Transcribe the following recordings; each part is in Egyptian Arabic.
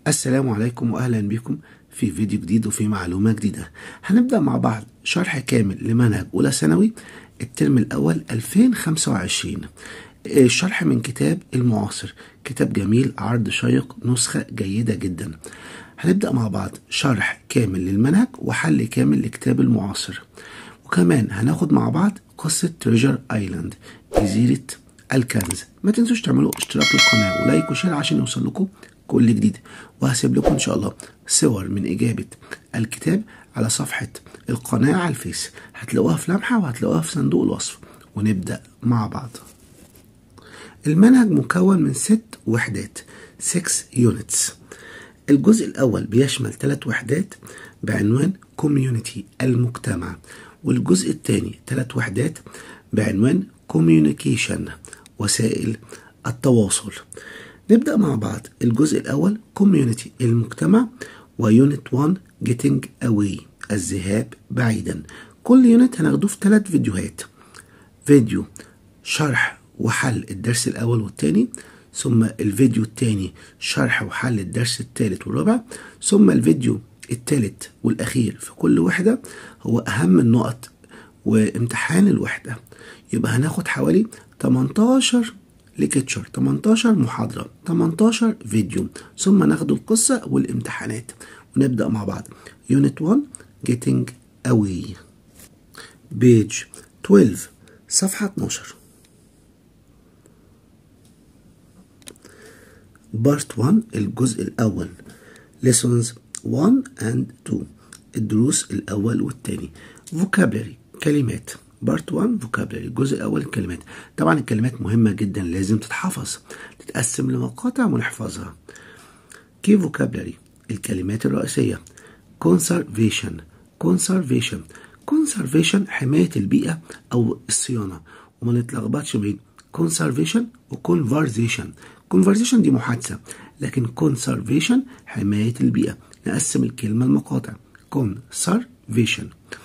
السلام عليكم واهلا بكم في فيديو جديد وفي معلومه جديده هنبدا مع بعض شرح كامل لمنهج اولى ثانوي الترم الاول 2025 الشرح من كتاب المعاصر كتاب جميل عرض شيق نسخه جيده جدا هنبدا مع بعض شرح كامل للمنهج وحل كامل لكتاب المعاصر وكمان هناخد مع بعض قصه تريجر ايلاند جزيره الكنز ما تنسوش تعملوا اشتراك للقناه ولايك وشير عشان يوصل لكم كل جديد وهسيب لكم ان شاء الله صور من اجابه الكتاب على صفحه القناه على الفيس هتلاقوها في لمحه وهتلاقوها في صندوق الوصف ونبدا مع بعض المنهج مكون من ست وحدات 6 يونتس الجزء الأول بيشمل ثلاث وحدات بعنوان كوميونيتي المجتمع والجزء الثاني ثلاث وحدات بعنوان كوميونيكيشن وسائل التواصل نبدأ مع بعض الجزء الأول كوميونيتي المجتمع ويونت 1 جيتنج أواي الذهاب بعيدا كل يونت هناخده في ثلاث فيديوهات فيديو شرح وحل الدرس الأول والثاني ثم الفيديو الثاني شرح وحل الدرس الثالث والرابع ثم الفيديو الثالث والأخير في كل وحدة هو أهم النقط وامتحان الوحدة يبقى هناخد حوالي 18 ليكتشر 18 محاضرة 18 فيديو ثم ناخد القصة والامتحانات ونبدأ مع بعض يونت 1 Getting Away بيج 12 صفحة 12 بارت 1 الجزء الأول lessons 1 and 2 الدروس الأول والثاني vocabulary كلمات بارت 1 vocabulary الجزء الأول الكلمات طبعا الكلمات مهمة جدا لازم تتحفظ تتقسم لمقاطع ونحفظها كي vocabulary الكلمات الرئيسية conservation conservation conservation حماية البيئة أو الصيانة وما نتلخبطش بين conservation و conversation conversation دي محادثة لكن conservation حماية البيئة نقسم الكلمة المقاطع conservation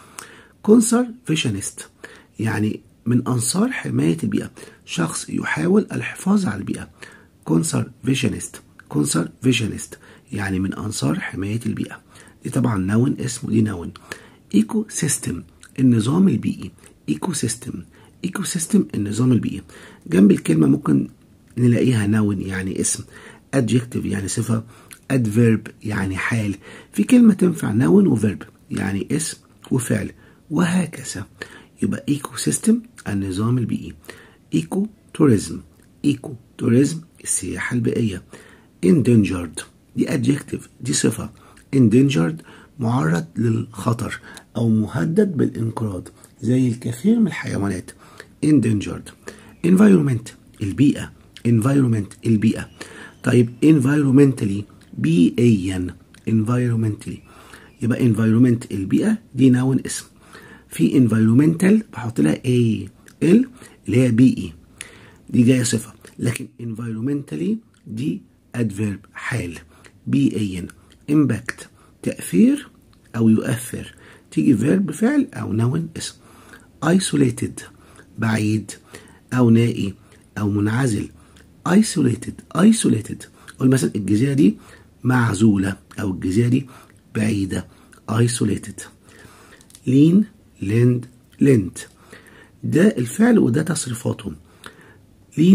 conservationist يعني من أنصار حماية البيئة شخص يحاول الحفاظ على البيئة conservationist conservationist يعني من أنصار حماية البيئة دي طبعا نون اسمه دي نون ايكو سيستم النظام البيئي ايكو سيستم ايكو سيستم النظام البيئي جنب الكلمة ممكن نلاقيها نون يعني اسم adjective يعني صفة adverb يعني حال في كلمة تنفع نون وفيرب يعني اسم وفعل وهكذا يبقى ايكو سيستم النظام البيئي ايكو توريزم ايكو توريزم السياحة البيئية endangered دي adjective دي صفة endangered معرض للخطر أو مهدد بالانقراض زي الكثير من الحيوانات endangered environment البيئة environment البيئة طيب environmentally بيئيا environmentally يبقى environment البيئة دي نون اسم في environmental بحط لها a ال اللي هي بيئي دي جاية صفة لكن environmentally دي adverb حال بيئيا impact تأثير أو يؤثر تيجي verb فعل أو نون اسم isolated بعيد أو نائي أو منعزل isolated isolated قول مثلا الجزيرة دي معزولة أو الجزيرة دي بعيدة isolated lean lend lent ده الفعل وده تصريفاته lean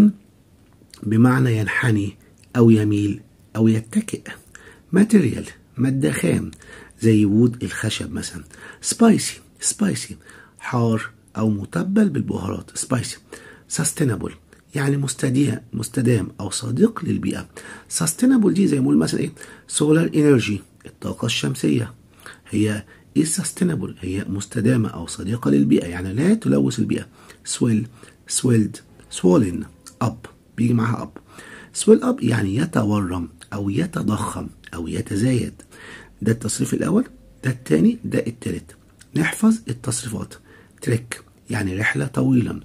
بمعنى ينحني أو يميل أو يتكئ material مادة خام زي وود الخشب مثلا سبايسي سبايسي حار أو متبل بالبهارات سبايسي sustainable يعني مستديم مستدام أو صديق للبيئة sustainable دي زي ما نقول مثلا إيه solar energy الطاقة الشمسية هي إيه sustainable هي مستدامة أو صديقة للبيئة يعني لا تلوث البيئة swell swelled swollen up بيجي معاها up swell up يعني يتورم أو يتضخم أو يتزايد ده التصريف الأول ده التاني ده التالت نحفظ التصريفات تريك يعني رحلة طويلا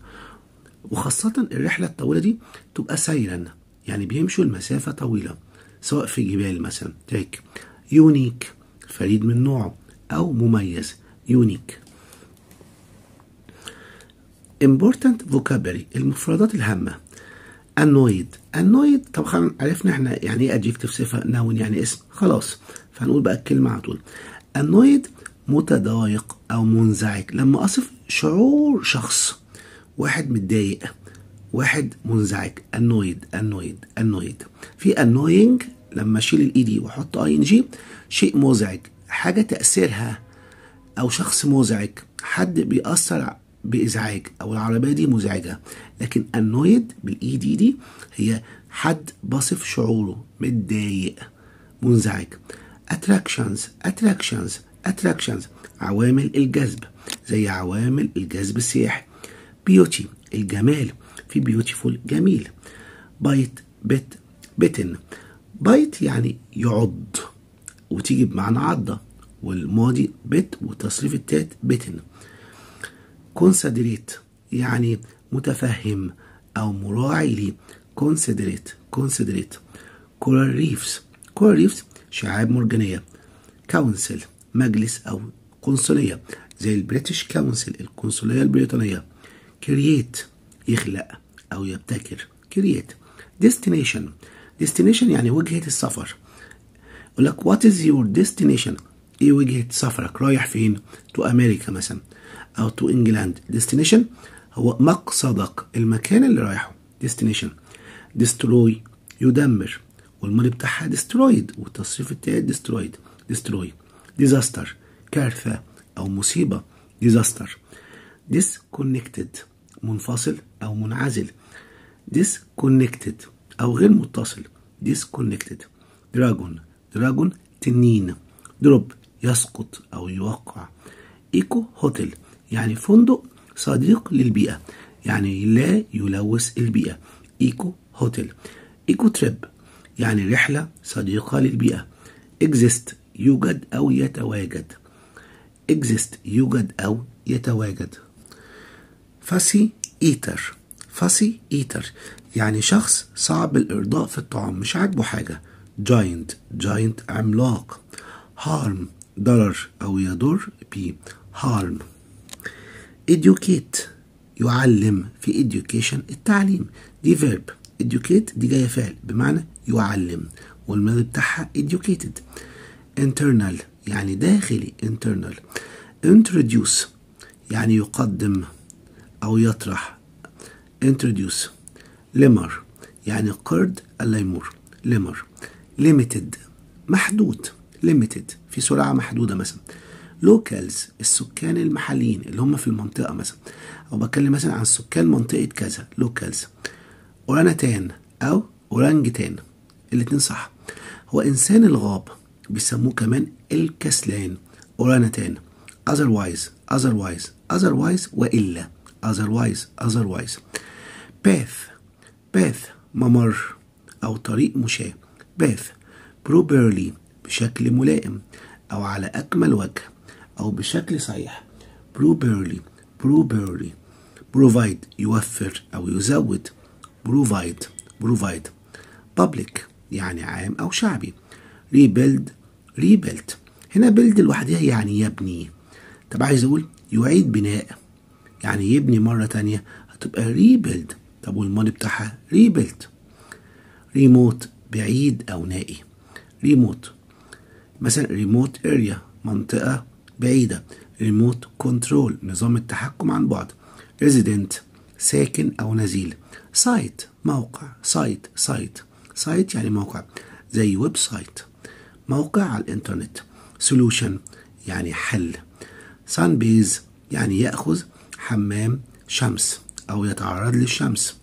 وخاصة الرحلة الطويلة دي تبقى سيرا يعني بيمشوا المسافة طويلة سواء في جبال مثلا تريك يونيك فريد من نوعه أو مميز يونيك important vocabulary المفردات الهامة annoyed annoyed طبعا عرفنا احنا يعني ايه adjective صفة نون يعني اسم خلاص فهنقول بقى الكلمة على طول annoyed متضايق او منزعج لما اصف شعور شخص واحد متضايق واحد منزعج annoyed annoyed annoyed في annoying لما اشيل الاي دي واحط اي ان جي شيء مزعج حاجة تأثيرها او شخص مزعج حد بيأثر بإزعاج أو العربية دي مزعجة لكن annoyed بالإي دي دي هي حد بصف شعوره متضايق منزعج attractions attractions attractions عوامل الجذب زي عوامل الجذب السياحي beauty الجمال في beautiful جميل بايت بت بتن بايت يعني يعض وتيجي بمعنى عضة والماضي بت وتصريف التات بتن considerate يعني متفهم أو مراعي لي considerate considerate coral reefs coral reefs شعاب مرجانية council مجلس أو قنصلية زي البريتش كونسل القنصلية البريطانية create يخلق أو يبتكر create destination destination يعني وجهة السفر يقول لك what is your destination ايه وجهة سفرك رايح فين تو امريكا مثلا او تو انجلاند destination هو مقصدك المكان اللي رايحه destination destroy يدمر والماضي بتاعها destroyed والتصريف التالت destroyed destroy disaster كارثة أو مصيبة disaster disconnected منفصل أو منعزل disconnected أو غير متصل disconnected dragon dragon تنين دروب يسقط أو يوقع ايكو هوتيل يعني فندق صديق للبيئة يعني لا يلوث البيئة ايكو هوتيل ايكو تريب يعني رحلة صديقة للبيئة exist يوجد أو يتواجد exist يوجد أو يتواجد فاسي ايتر فاسي ايتر يعني شخص صعب الإرضاء في الطعام مش عاجبه حاجة giant giant عملاق harm ضرر أو يضر ب harm educate يعلم في education التعليم دي verb educate دي جاية فعل بمعنى يعلم والماضي بتاعها educated internal يعني داخلي internal introduce يعني يقدم أو يطرح introduce lemur يعني قرد الليمور lemur limited محدود limited في سرعة محدودة مثلا locals السكان المحليين اللي هم في المنطقة مثلا أو بتكلم مثلا عن سكان منطقة كذا locals أورانتان أو أورانجتان الاتنين صح هو إنسان الغاب بيسموه كمان الكسلان أورانتان otherwise otherwise otherwise وإلا otherwise otherwise path path ممر أو طريق مشاة path properly بشكل ملائم أو على أكمل وجه أو بشكل صحيح properly properly provide يوفر أو يزود provide provide public يعني عام أو شعبي rebuild rebuild هنا build لوحدها يعني يبني طب عايز أقول يعيد بناء يعني يبني مرة تانية هتبقى rebuild طب والماضي بتاعها rebuild remote بعيد أو نائي remote مثلا remote area منطقة بعيدة remote control نظام التحكم عن بعد resident ساكن أو نزيل site موقع site site site يعني موقع زي ويب سايت موقع على الإنترنت solution يعني حل sunbase يعني يأخذ حمام شمس أو يتعرض للشمس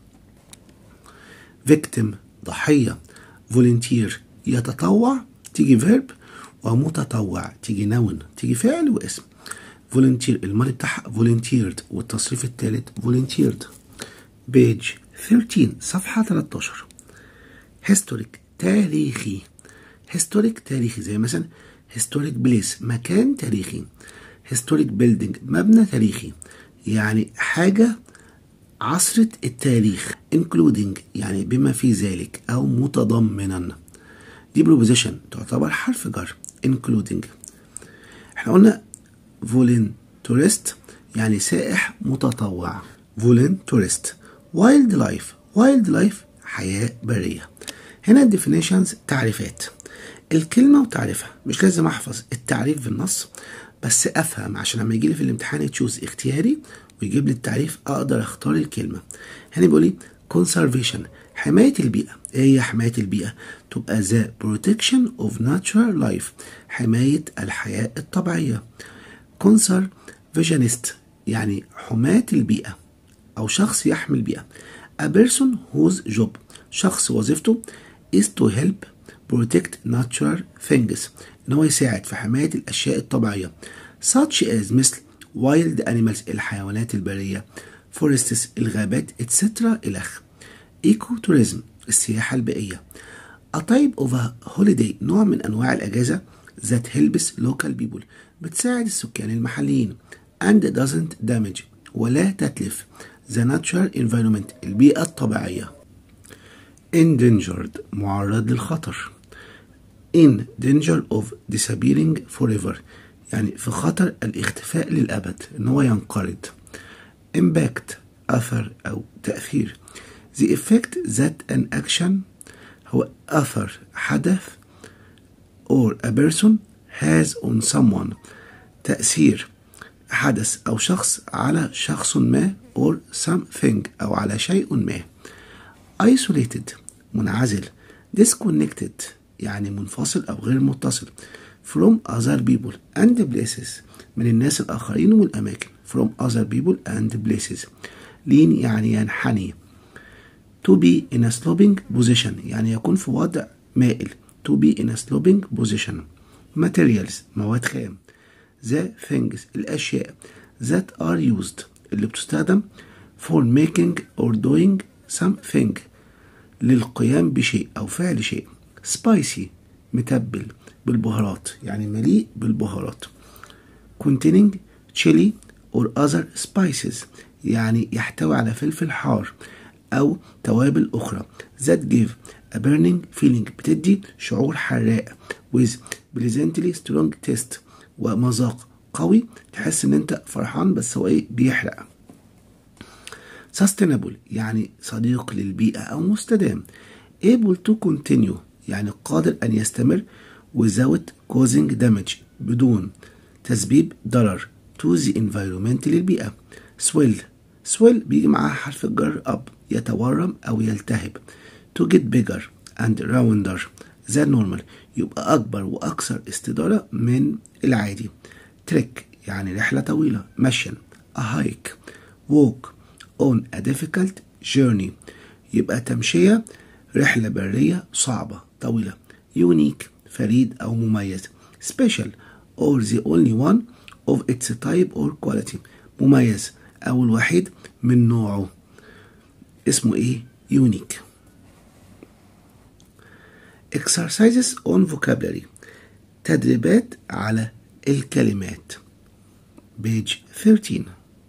victim ضحية volunteer يتطوع تيجي verb ومتطوع تيجي نون تيجي فعل واسم volunteer الماضي بتاعها volunteered والتصريف الثالث volunteered page 13 صفحة 13 historic تاريخي historic تاريخي زي مثلا historic place مكان تاريخي historic building مبنى تاريخي يعني حاجة عصرة التاريخ including يعني بما في ذلك أو متضمنا دي proposition تعتبر حرف جر including احنا قلنا voluntarist يعني سائح متطوع voluntarist wild life wild life حياة برية هنا definitions تعريفات الكلمة وتعريفها مش لازم أحفظ التعريف بالنص بس أفهم عشان لما يجيلي في الامتحان تشوز اختياري ويجيب لي التعريف أقدر أختار الكلمة هنا بيقول لي conservation حماية البيئة إيه هي حماية البيئة تبقى the protection of natural life حماية الحياة الطبيعية conservationist يعني حماة البيئة أو شخص يحمي البيئة a person whose job شخص وظيفته is to help protect natural things إن هو يساعد في حماية الأشياء الطبيعية such as مثل wild animals الحيوانات البرية forests الغابات etc إلخ ecotourism السياحة البيئية a type of a holiday نوع من أنواع الأجازة that helps local people بتساعد السكان المحليين and doesn't damage ولا تتلف the natural environment البيئة الطبيعية endangered معرض للخطر in danger of disappearing forever يعني في خطر الاختفاء للأبد إن هو ينقرض impact أثر أو تأثير the effect that an action هو أثر حدث or a person has on someone تأثير حدث أو شخص على شخص ما or something أو على شيء ما isolated منعزل disconnected يعني منفصل أو غير متصل from other people and places من الناس الآخرين والأماكن from other people and places lean يعني ينحني to be in a sloping position يعني يكون في وضع مائل to be in a sloping position materials مواد خام the things الأشياء that are used اللي بتستخدم for making or doing something للقيام بشيء أو فعل شيء spicy متبل بالبهارات يعني مليء بالبهارات containing chili or other spices يعني يحتوي على فلفل حار أو توابل أخرى that give a burning feeling بتدي شعور حراق with pleasantly strong taste ومذاق قوي تحس ان انت فرحان بس هو ايه بيحرق sustainable يعني صديق للبيئة أو مستدام able to continue يعني قادر أن يستمر without causing damage بدون تسبيب ضرر to the environment للبيئة swell swell بيجي معاها حرف الجر up يتورم أو يلتهب to get bigger and rounder than normal يبقى أكبر وأكثر استدارة من العادي trek يعني رحلة طويلة مشيا a hike walk on a difficult journey يبقى تمشية رحلة برية صعبة طويلة unique فريد أو مميز special or the only one of its type or quality مميز أو الوحيد من نوعه اسمه إيه unique exercises on vocabulary تدريبات على الكلمات page 13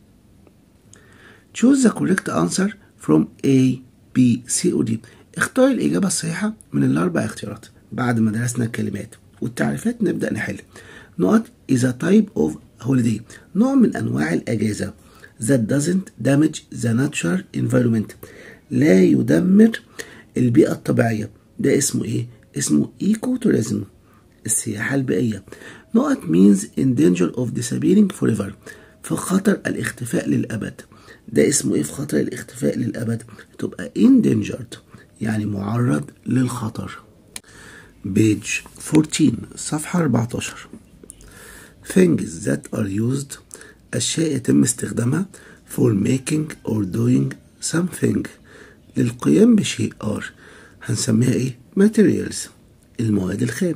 choose the correct answer from A B C or D اختار الإجابة الصحيحة من الأربع اختيارات بعد ما درسنا الكلمات والتعريفات نبدأ نحل نقط is a type of holiday نوع من أنواع الأجازة that doesn't damage the natural environment لا يدمر البيئة الطبيعية ده اسمه ايه؟ اسمه ecotourism السياحة البيئية نقط means in danger of disappearing forever في خطر الاختفاء للأبد ده اسمه ايه في خطر الاختفاء للأبد تبقى endangered يعني معرض للخطر page 14 صفحة 14 things that are used أشياء يتم استخدامها for making or doing something للقيام بشيء are هنسميها ايه materials المواد الخام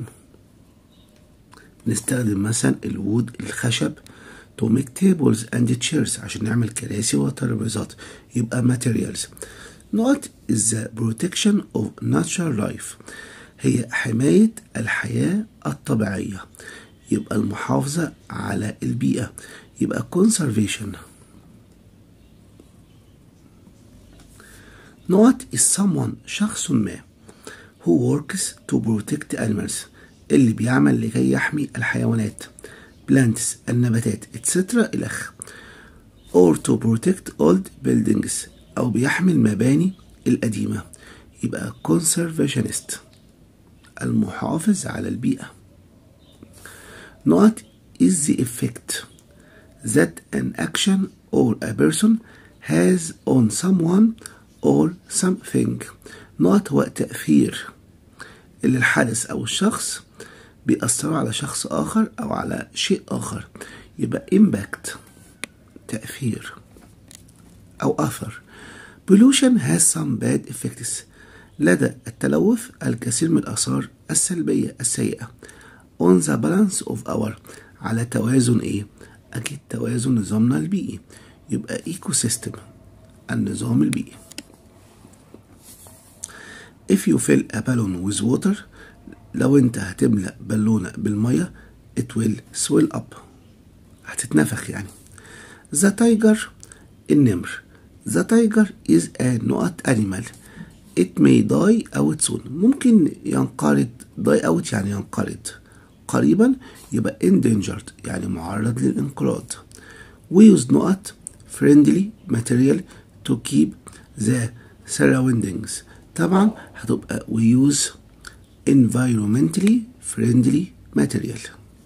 نستخدم مثلا الوود الخشب to make tables and chairs عشان نعمل كراسي وترابيزات يبقى materials نقط is the protection of natural life هي حماية الحياة الطبيعية يبقى المحافظة على البيئة يبقى conservation نقط is someone شخص ما who works to protect animals اللي بيعمل لكي يحمي الحيوانات plants النباتات etc إلخ or to protect old buildings أو بيحمي المباني القديمة يبقى conservationist المحافظ على البيئة نقط is the effect that an action or a person has on someone or something نقط هو تأثير اللي الحدث أو الشخص بيأثروا على شخص آخر أو على شيء آخر يبقى impact تأثير أو أثر pollution has some bad effects لدى التلوث الكثير من الآثار السلبية السيئة on the balance of our على توازن إيه؟ أكيد توازن نظامنا البيئي يبقى ecosystem النظام البيئي if you fill a balloon with water لو انت هتملأ بالونة بالمية it will swell up هتتنفخ يعني the tiger النمر the tiger is a not animal it may die out soon ممكن ينقرض die out يعني ينقرض قريبا يبقى endangered يعني معرض للانقراض we use not friendly material to keep the surroundings طبعا هتبقى we use environmentally friendly material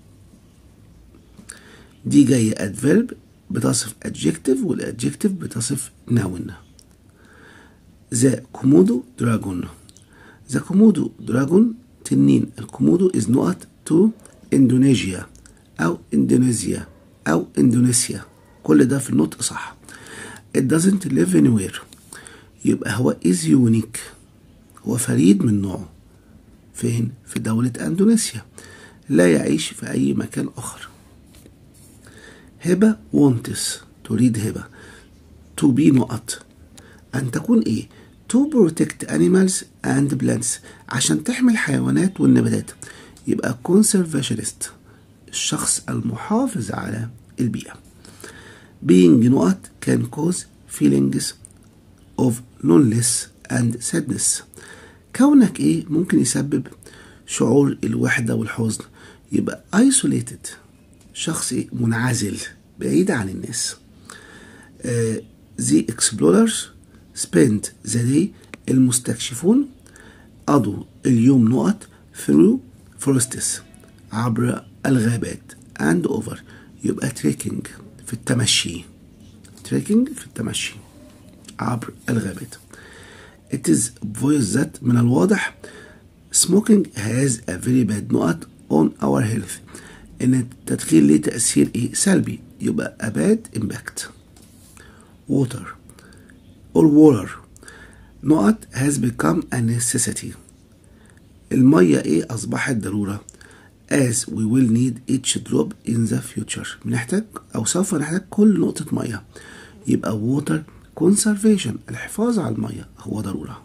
دي جاية adverb بتصف adjective والadjective بتصف noun ذا كومودو دراجون ذا كومودو دراجون تنين الكومودو is not to اندونيسيا او اندونيسيا او اندونيسيا كل ده في النطق صح it doesn't live anywhere يبقى هو is unique هو فريد من نوعه فين في دولة اندونيسيا لا يعيش في اي مكان اخر هبة وونتس تريد هبة to be نقط أن تكون إيه to protect animals and plants عشان تحمي الحيوانات والنباتات يبقى conservationist الشخص المحافظ على البيئة being نقط can cause feelings of loneliness and sadness كونك إيه ممكن يسبب شعور الوحدة والحزن يبقى isolated شخص إيه منعزل بعيد عن الناس uh, the explorers spent the day المستكشفون قضوا اليوم نقط through forests عبر الغابات and over يبقى trekking في التمشي trekking في التمشي عبر الغابات it is obvious that من الواضح smoking has a very bad نقط on our health ان التدخين ليه تأثير ايه سلبي يبقى a bad impact water or water نقط has become a necessity المية ايه أصبحت ضرورة as we will need each drop in the future بنحتاج أو سوف نحتاج كل نقطة مية يبقى water conservation الحفاظ على المية هو ضرورة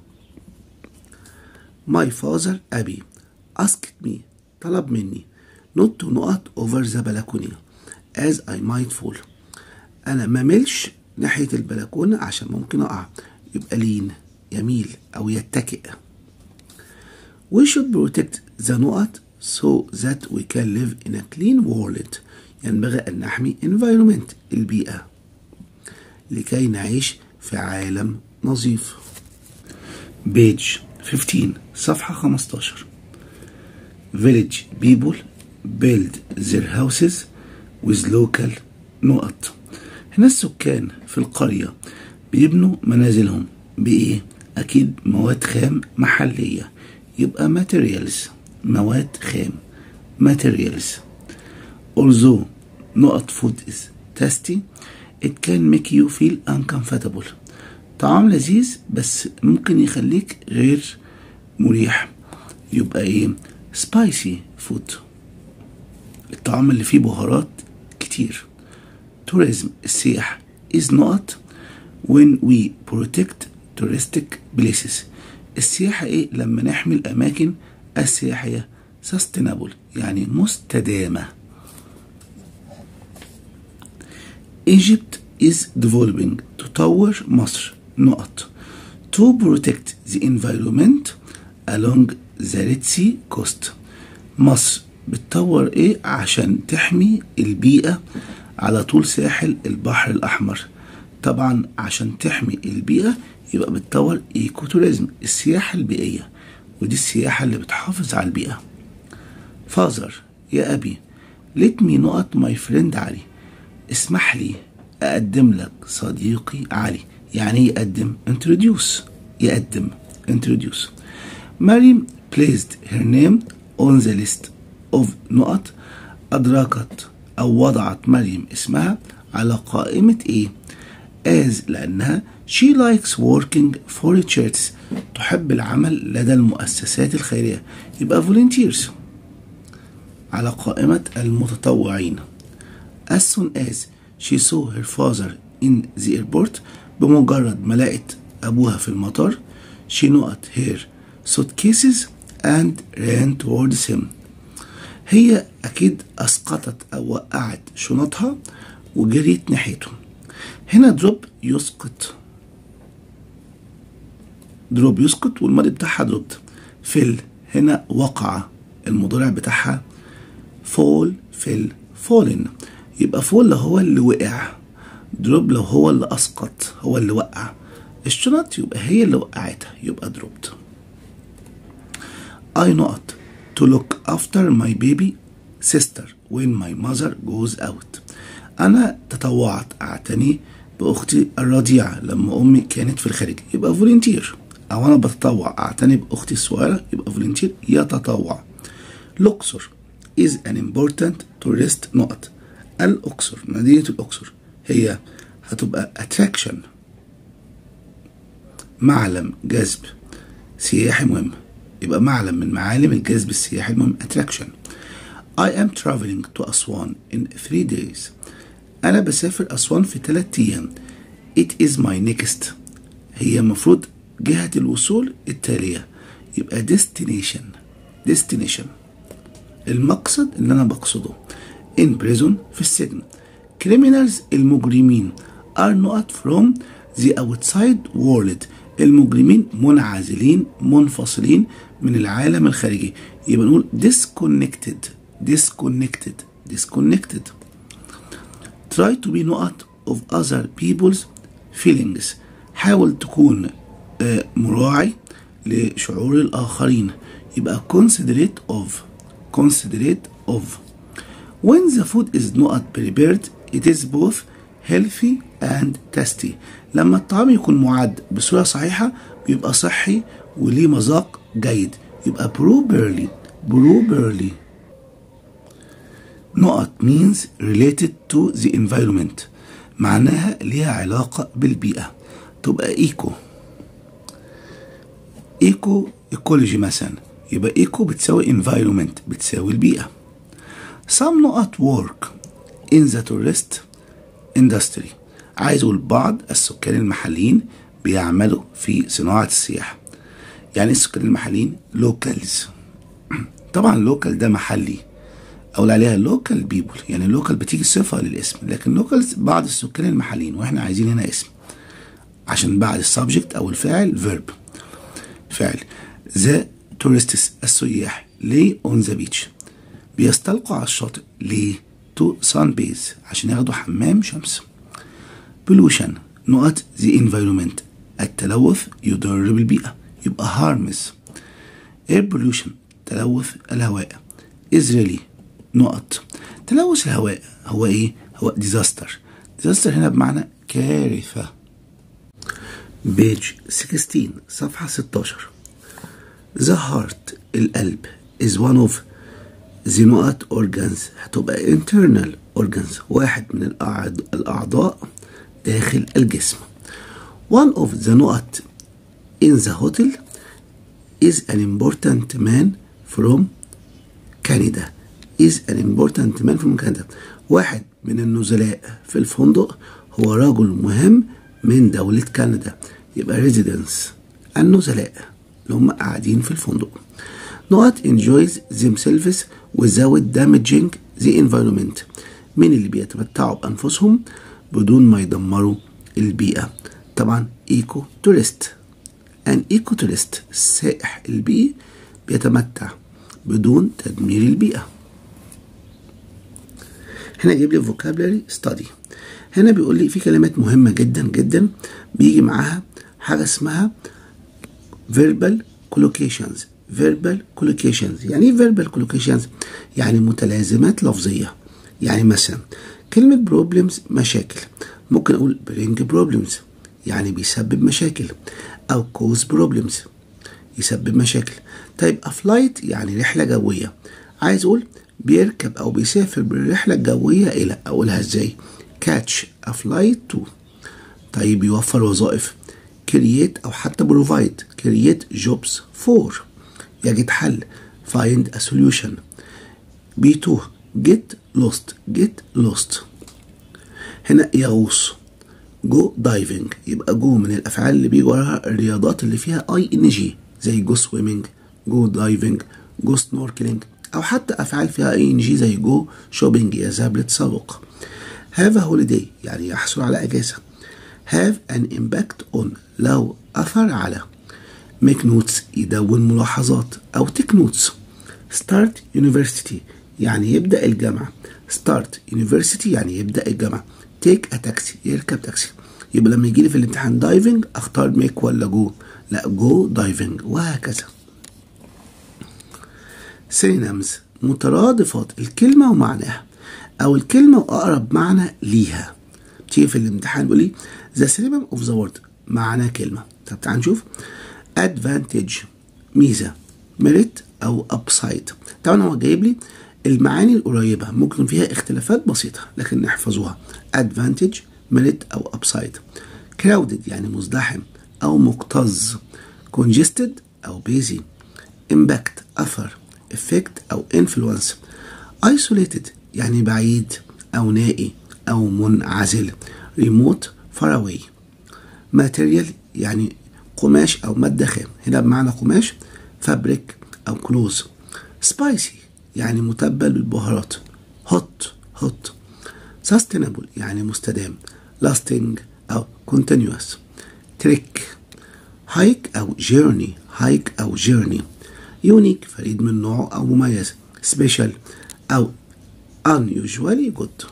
my father أبي asked me طلب مني not to نقط over the balcony as I might fall أنا ما ملش ناحية البلكونة عشان ممكن أقع يبقى لين يميل أو يتكئ We should protect the نقط so that we can live in a clean world ينبغي أن نحمي environment البيئة لكي نعيش في عالم نظيف page 15 صفحة 15 village people build their houses with local نقط هنا السكان في القرية بيبنوا منازلهم بإيه؟ أكيد مواد خام محلية يبقى materials مواد خام materials although نقط food is tasty it can make you feel uncomfortable طعام لذيذ بس ممكن يخليك غير مريح يبقى ايه spicy food الطعام اللي فيه بهارات كتير tourism السياحة is not when we protect touristic places السياحة ايه لما نحمي الأماكن السياحية sustainable يعني مستدامة Egypt is developing تطور مصر نقط to protect the environment along the Red Sea coast مصر بتطور ايه عشان تحمي البيئة على طول ساحل البحر الأحمر طبعا عشان تحمي البيئة يبقى بتطور ايكو توريزم السياحة البيئية ودي السياحة اللي بتحافظ على البيئة فازر يا أبي let me نقط my friend علي اسمح لي أقدم لك صديقي علي يعني يقدم introduce يقدم introduce مريم placed her name on the list of نقط أدركت أو وضعت مريم اسمها على قائمة إيه as لأنها she likes working for churches تحب العمل لدى المؤسسات الخيرية يبقى volunteers على قائمة المتطوعين as soon as she saw her father in the airport بمجرد ما لقت أبوها في المطار she نقط her suitcases and ran towards him هي أكيد أسقطت أو وقعت شنطها وجريت ناحيته هنا دروب يسقط دروب يسقط والماضي بتاعها دروبت فيل هنا وقع المضارع بتاعها فول فيل فولن يبقى فول لو هو اللي وقع دروب لو هو اللي اسقط هو اللي وقع الشنط يبقى هي اللي وقعتها يبقى دروبت I not to look after my baby sister when my mother goes out أنا تطوعت أعتني بأختي الرضيعة لما أمي كانت في الخارج يبقى فولنتير أو أنا بتطوع أعتني بأختي الصغيرة يبقى فولنتير يتطوع الأقصر is an important tourist نقط الأقصر مدينة الأقصر هي هتبقى attraction معلم جذب سياحي مهم يبقى معلم من معالم الجذب السياحي المهم attraction I am traveling to أسوان in three days أنا بسافر أسوان في ثلاثة أيام It is my next هي المفروض جهة الوصول التالية يبقى destination destination المقصد اللي أنا بقصده in prison في السجن criminals المجرمين are not from the outside world المجرمين منعزلين منفصلين من العالم الخارجي يبقى نقول disconnected disconnected disconnected try to be not of other people's feelings حاول تكون آه، مراعي لشعور الآخرين يبقى considerate of considerate of when the food is not prepared it is both healthy and tasty لما الطعام يكون معد بصورة صحيحة بيبقى صحي وليه مذاق جيد يبقى properly properly نقط means related to the environment معناها ليها علاقة بالبيئة تبقى ايكو ايكو ايكولوجي مثلا يبقى ايكو بتساوي environment بتساوي البيئة some نقط work in the tourist industry عايز اقول بعض السكان المحليين بيعملوا في صناعة السياحة يعني إيه السكان المحليين locals طبعا لوكال ده محلي اقول عليها لوكال بيبول يعني لوكال بتيجي صفه للاسم لكن لوكالز بعض السكان المحليين واحنا عايزين هنا اسم عشان بعد السبجكت او الفاعل فيرب فعل ذا تورستس السياح ليه اون ذا بيتش بيستلقوا على الشاطئ ليه تو سان بيز عشان ياخدوا حمام شمس بولوشن نقط ذا انفايرومنت التلوث يضر بالبيئه يبقى هارمز اير بولوشن تلوث الهواء إزرائيلي نقط تلوث الهواء هو ايه هو ديزاستر ديزاستر هنا بمعنى كارثة بيج 16 صفحة 16 The heart القلب is one of the نقط organs هتبقى internal organs واحد من الأعض- الأعضاء داخل الجسم one of the نقط in the hotel is an important man from Canada is an important man from Canada واحد من النزلاء في الفندق هو رجل مهم من دولة كندا يبقى residents النزلاء اللي هم قاعدين في الفندق not enjoys themselves without damaging the environment مين اللي بيتمتعوا بأنفسهم بدون ما يدمروا البيئة طبعا ايكو تورست ان ايكو تورست السائح البيئي بيتمتع بدون تدمير البيئة هنا جايب لي vocabulary study هنا بيقول لي في كلمات مهمة جدا جدا بيجي معاها حاجة اسمها verbal collocations verbal collocations يعني ايه verbal collocations يعني متلازمات لفظية يعني مثلا كلمة problems مشاكل ممكن أقول bring problems يعني بيسبب مشاكل أو cause problems يسبب مشاكل طيب a flight يعني رحلة جوية عايز أقول بيركب أو بيسافر بالرحلة الجوية إلى أقولها إزاي catch a flight to طيب يوفر وظائف create أو حتى provide create jobs for يجد حل find a solution B2 get lost get lost هنا يغوص جو دايفنج يبقى جو من الافعال اللي بيجي وراها الرياضات اللي فيها اي ان جي زي جو سويمنج جو دايفنج جو سنوركلينج او حتى افعال فيها اي ان جي زي جو شوبينج يذهب للتسوق هاف هوليداي يعني يحصل على اجازه هاف ان امباكت اون لو اثر على ميك نوتس يدون ملاحظات او تيك نوتس ستارت يونيفرسيتي يعني يبدا الجامعه ستارت يونيفرسيتي يعني يبدا الجامعه تيك ا تاكسي يركب تاكسي يبقى لما يجي لي في الامتحان دايفنج اختار ميك ولا جو لا جو دايفنج وهكذا سينامز مترادفات الكلمة ومعناها أو الكلمة وأقرب معنى ليها تيجي في الامتحان بيقول لي ذا سينونيم اوف ذا وورد معنى كلمة طب تعال نشوف advantage ميزة merit أو upside طبعا هو جايب لي المعاني القريبة ممكن فيها اختلافات بسيطة لكن نحفظوها advantage merit أو upside crowded يعني مزدحم أو مكتظ congested أو busy impact أثر effect أو influence isolated يعني بعيد أو نائي أو منعزل remote far away material يعني قماش أو مادة خام هنا بمعنى قماش فابريك أو كلوز spicy يعني متبل بالبهارات hot hot sustainable يعني مستدام lasting أو continuous trick hike أو journey hike أو journey unique فريد من نوعه أو مميز special أو unusually good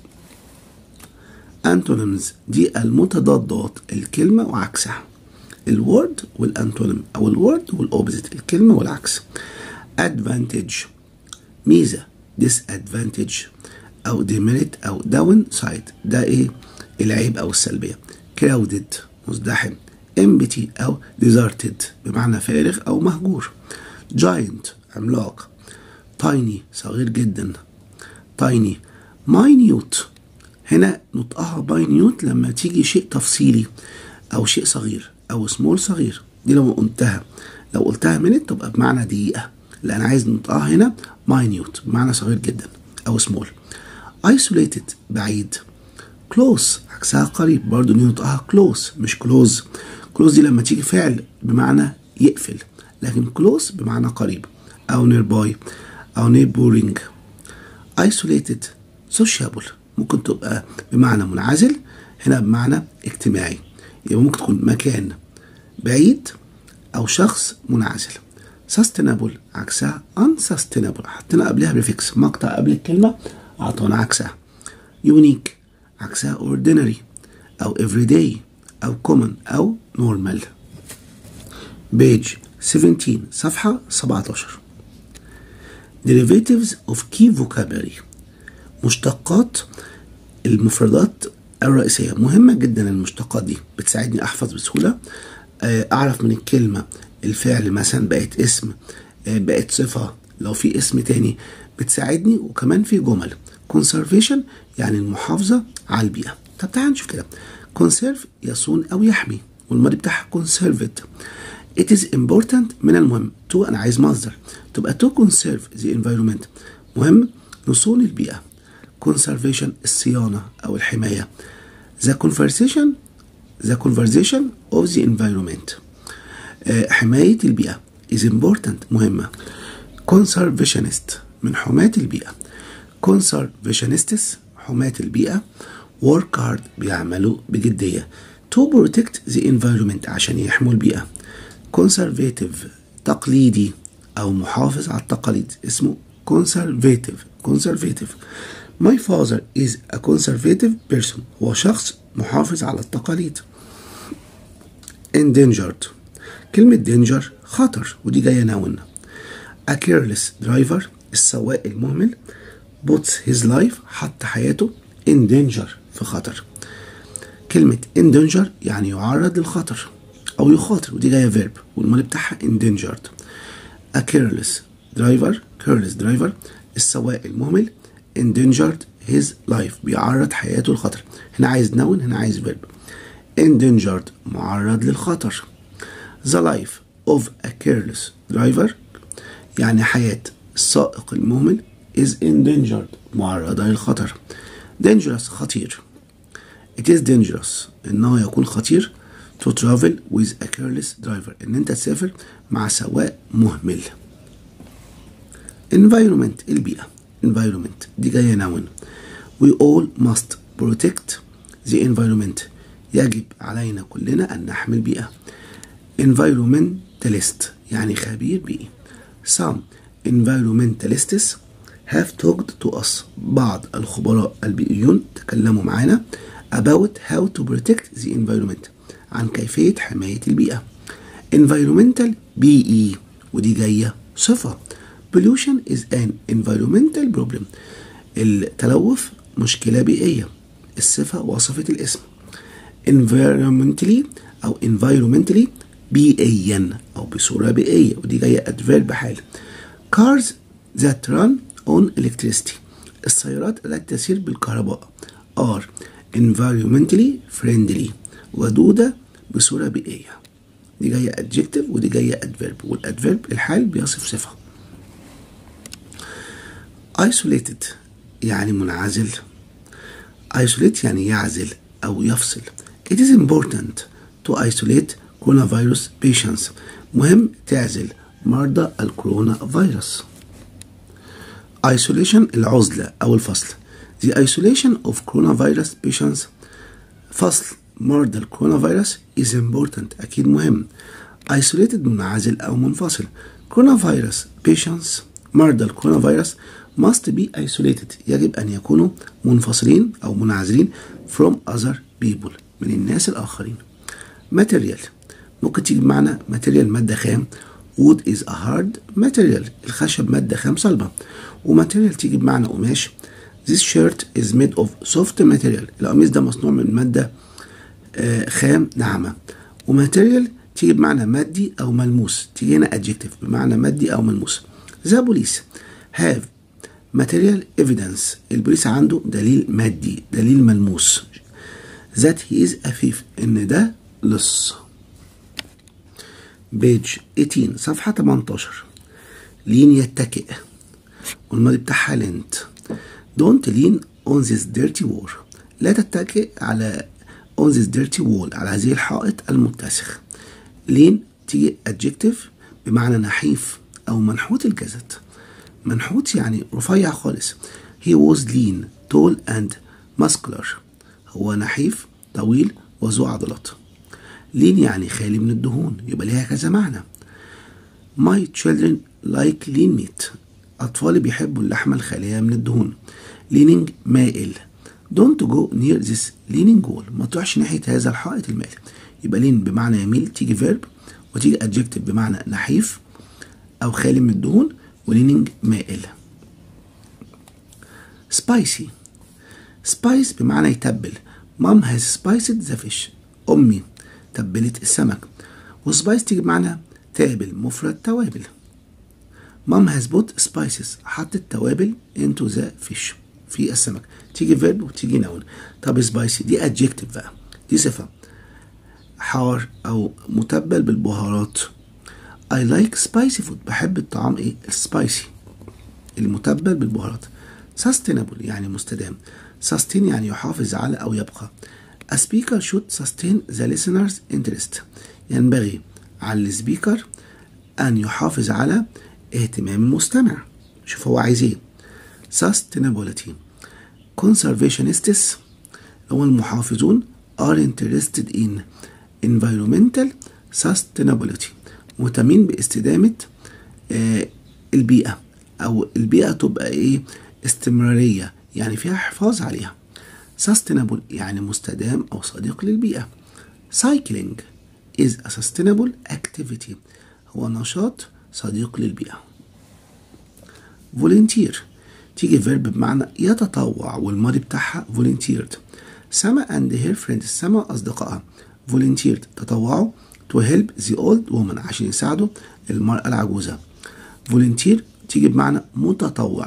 antonyms دي المتضادات الكلمة وعكسها الورد والانتونيم أو الورد والأوبزيت الكلمة والعكس advantage ميزة disadvantage أو demerit أو down side ده إيه العيب أو السلبية crowded مزدحم empty أو deserted بمعنى فارغ أو مهجور giant عملاق tiny صغير جدا tiny minute هنا نطقها minute لما تيجي شيء تفصيلي أو شيء صغير أو small صغير دي لو قلتها لو قلتها minute تبقى بمعنى دقيقة لا أنا عايز نطقها هنا minute بمعنى صغير جدا أو small isolated بعيد close عكسها قريب برضو نطقها close مش close close دي لما تيجي فعل بمعنى يقفل لكن close بمعنى قريب أو nearby أو neighboring isolated sociable ممكن تبقى بمعنى منعزل هنا بمعنى اجتماعي يبقى ممكن تكون مكان بعيد أو شخص منعزل sustainable عكسها unsustainable حطينا قبلها بريفكس مقطع قبل الكلمة أعطانا عكسها unique عكسها ordinary أو everyday أو common أو normal page 17 صفحة 17 derivatives of key vocabulary مشتقات المفردات الرئيسية مهمة جدا المشتقات دي بتساعدني أحفظ بسهولة أعرف من الكلمة الفعل مثلا بقت اسم بقت صفة لو في اسم تاني بتساعدني وكمان في جمل conservation يعني المحافظة على البيئة طب تعال نشوف كده conserve يصون أو يحمي والماضي بتاعها conserved it is important من المهم to أنا عايز مصدر تبقى to conserve the environment مهم نصون البيئة conservation الصيانة أو الحماية the conversation the conversation of the environment uh, حماية البيئة is important مهمة conservationist من حماة البيئة conservationists حماة البيئة work hard بيعملوا بجدية to protect the environment عشان يحموا البيئة conservative تقليدي أو محافظ على التقاليد اسمه conservative conservative My father is a conservative person هو شخص محافظ على التقاليد endangered كلمة danger خطر ودي جاية نون a careless driver السواق المهمل puts his life حط حياته in danger في خطر كلمة in danger يعني يعرض للخطر أو يخاطر ودي جاية verb والماضي بتاعها endangered a careless driver careless driver السواق المهمل endangered his life بيعرض حياته للخطر هنا عايز نون هنا عايز verb endangered معرض للخطر the life of a careless driver يعني حياة السائق المهمل is endangered معرضة للخطر dangerous خطير it is dangerous انه يكون خطير to travel with a careless driver ان انت تسافر مع سواق مهمل environment البيئة environment دي جاية نون we all must protect the environment يجب علينا كلنا أن نحمي البيئة environmentalist يعني خبير بيئي some environmentalists have talked to us بعض الخبراء البيئيون تكلموا معنا about how to protect the environment عن كيفية حماية البيئة environmental بيئي ودي جاية صفة pollution is an environmental problem التلوث مشكلة بيئية الصفة وصفة الاسم environmentally أو environmentally بيئيا أو بصورة بيئية ودي جاية adverb حال cars that run on electricity السيارات التي تسير بالكهرباء are environmentally friendly ودودة بصورة بيئية دي جاية adjective ودي جاية adverb والadverb الحال بيصف صفة isolated يعني منعزل isolate يعني يعزل أو يفصل it is important to isolate coronavirus patients مهم تعزل مرضى الكورونا فيروس isolation العزلة أو الفصل the isolation of coronavirus patients فصل مرضى الكورونا فيروس is important أكيد مهم isolated منعزل أو منفصل كورونا فيروس patients مرضى الكورونا فيروس must be isolated يجب أن يكونوا منفصلين أو منعزلين from other people من الناس الآخرين material ممكن تيجي بمعنى material مادة خام wood is a hard material الخشب مادة خام صلبة وماتيريال تيجي بمعنى قماش this shirt is made of soft material القميص ده مصنوع من مادة آه خام ناعمة وماتيريال تيجي بمعنى مادي أو ملموس تيجي هنا adjective بمعنى مادي أو ملموس the police have material evidence البوليس عنده دليل مادي دليل ملموس that he is a thief إن ده لص بيج 18 صفحة 18 لين يتكئ والماضي بتاعها لينت don't lean on this dirty wall لا تتكئ على on this dirty wall على هذه الحائط المتسخ لين تيجي adjective بمعنى نحيف أو منحوت الجسد منحوت يعني رفيع خالص he was lean tall and muscular هو نحيف طويل وذو عضلات لين يعني خالي من الدهون يبقى ليها كذا معنى my children like lean meat أطفالي بيحبوا اللحمة الخالية من الدهون leaning مائل don't go near this leaning wall ما تروحش ناحية هذا الحائط المائل يبقى lean بمعنى يميل تيجي verb وتيجي adjective بمعنى نحيف أو خالي من الدهون وليننج مائل spicy spice بمعنى يتبل mom has spiced the fish أمي تبلت السمك وسبايس تيجي بمعنى تابل مفرد توابل mom has put spices حطت توابل into the fish في السمك تيجي verb وتيجي noun طب سبايسي دي adjective بقى دي صفة حار أو متبل بالبهارات I like spicy food بحب الطعام ايه السبايسي المتبل بالبهارات sustainable يعني مستدام sustain يعني يحافظ على أو يبقى A speaker should sustain the listener's interest ينبغي على السبيكر أن يحافظ على اهتمام المستمع شوف هو عايز ايه sustainability conservationists هو المحافظون are interested in environmental sustainability مهتمين باستدامة آه البيئة أو البيئة تبقى إيه استمرارية يعني فيها حفاظ عليها sustainable يعني مستدام أو صديق للبيئة cycling is a sustainable activity هو نشاط صديق للبيئة volunteer تيجي فيرب بمعنى يتطوع والماضي بتاعها volunteered سما and her friends سما أصدقائها volunteered تطوعوا to help the old woman عشان يساعدوا المرأة العجوزة volunteer تيجي بمعنى متطوع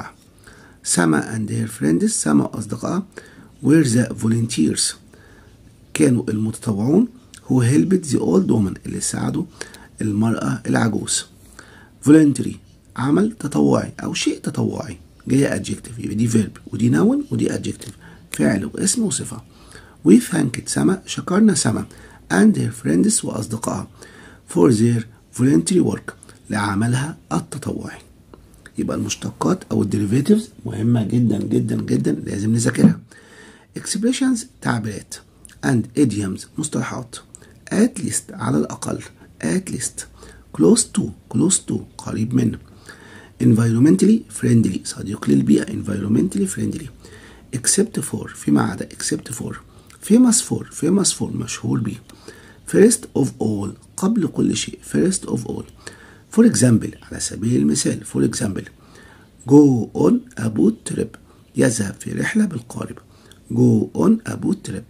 سما and her friends سما أصدقائها were the volunteers كانوا المتطوعون who helped the old woman اللي ساعدوا المرأة العجوز voluntary عمل تطوعي أو شيء تطوعي جاية adjective يبقى دي verb ودي noun ودي adjective فعل واسم وصفة we thanked سما شكرنا سما and her friends وأصدقائها for their voluntary work لعملها التطوعي يبقى المشتقات أو الديريفيتيفز مهمة جدا جدا جدا لازم نذاكرها expressions تعبيرات and idioms مصطلحات at least على الأقل at least close to close to قريب منه environmentally friendly صديق للبيئة environmentally friendly except for فيما عدا except for famous for famous for مشهور به first of all قبل كل شيء first of all for example على سبيل المثال for example go on a boat trip يذهب في رحلة بالقارب go on a boat trip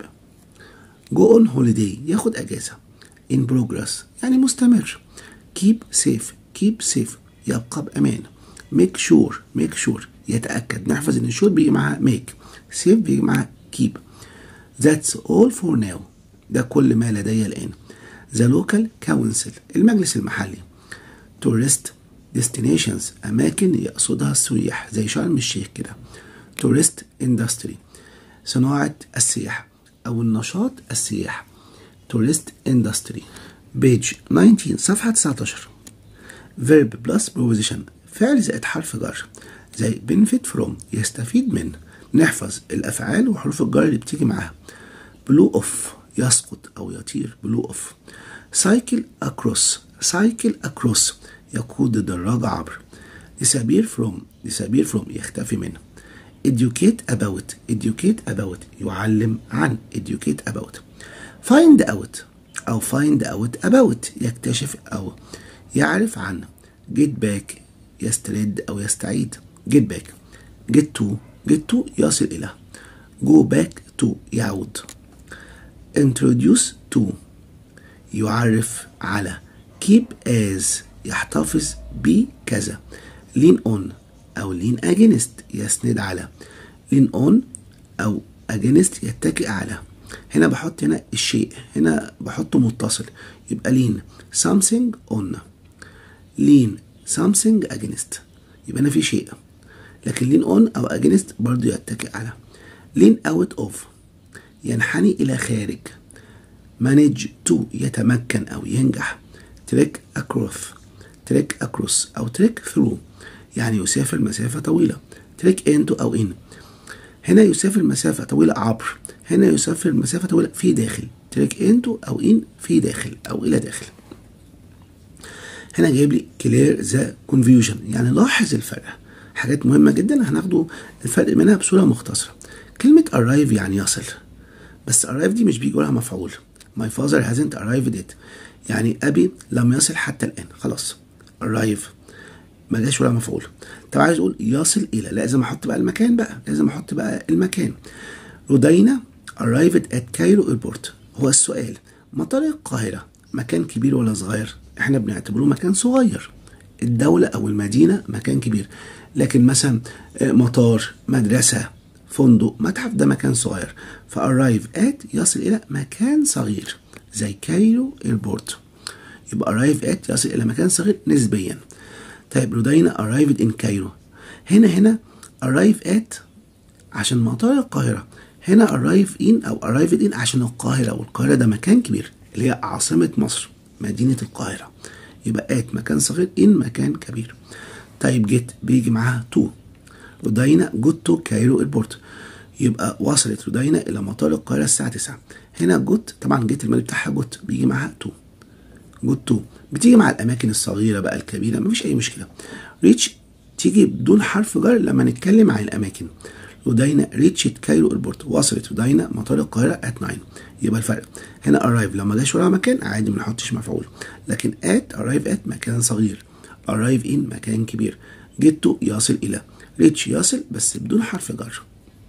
go on holiday ياخد أجازة in progress يعني مستمر keep safe keep safe يبقى بأمان make sure make sure يتأكد نحفظ إن sure بيجي معاها make safe بيجي معاها keep that's all for now ده كل ما لدي الآن the local council المجلس المحلي tourist destinations أماكن يقصدها السياح زي شرم الشيخ كده tourist industry صناعة السياحة أو النشاط السياحي tourist industry page 19 صفحة 19 verb plus preposition فعل زائد حرف جر زي benefit from يستفيد من نحفظ الأفعال وحروف الجر اللي بتيجي معاها blow off يسقط أو يطير blow off cycle across cycle across يقود الدراجة عبر disappear from disappear from يختفي منه educate about educate about يعلم عن educate about find out أو find out about يكتشف أو يعرف عن get back يسترد أو يستعيد get back get to get to يصل إلى go back to يعود introduce to يعرف على keep as يحتفظ بكذا lean on أو lean against يسند على lean on أو against يتكئ على هنا بحط هنا الشيء هنا بحطه متصل يبقى lean something on lean something against يبقى هنا في شيء لكن lean on أو against برضو يتكئ على lean out of ينحني إلى خارج manage to يتمكن أو ينجح trek across trek across أو trek through يعني يسافر مسافة طويلة trek into أو in هنا يسافر مسافة طويلة عبر هنا يسافر مسافة طويلة في داخل trek into أو in في داخل أو إلى داخل هنا جايب لي clear the confusion يعني لاحظ الفرق حاجات مهمة جدا هناخده الفرق منها بصورة مختصرة كلمة arrive يعني يصل بس arrive دي مش بيجي لها مفعول my father hasn't arrived yet يعني أبي لم يصل حتى الآن خلاص arrive ما جاش ولا مفعول طب عايز اقول يصل الى لازم احط بقى المكان بقى لازم احط بقى المكان رودينا arrived at Cairo airport هو السؤال مطار القاهرة مكان كبير ولا صغير احنا بنعتبره مكان صغير الدولة او المدينة مكان كبير لكن مثلا مطار مدرسة فندق متحف ده مكان صغير فأرايف at يصل إلى مكان صغير زي كايرو ايربورت يبقى arrive at يصل إلى مكان صغير نسبيا طيب رودينا arrived in كايرو هنا هنا arrive at عشان مطار القاهرة هنا arrive in أو arrived in عشان القاهرة والقاهرة ده مكان كبير اللي هي عاصمة مصر مدينة القاهرة يبقى at مكان صغير in مكان كبير طيب جيت بيجي معاها to رودينا جوت تو كايرو ايربورت يبقى وصلت رودينا الى مطار القاهره الساعه 9 هنا جوت طبعا جيت المالي بتاعها جوت بيجي معاها تو جوت تو بتيجي مع الاماكن الصغيره بقى الكبيره مفيش اي مشكله ريتش تيجي بدون حرف جر لما نتكلم عن الاماكن ودينا ريتشت كايرو البورت وصلت ودينا مطار القاهرة ات 9 يبقى الفرق هنا arrive لما جاش وراها مكان عادي ما نحطش مفعول لكن at arrive at مكان صغير arrive in مكان كبير get to يصل إلى reach يصل بس بدون حرف جر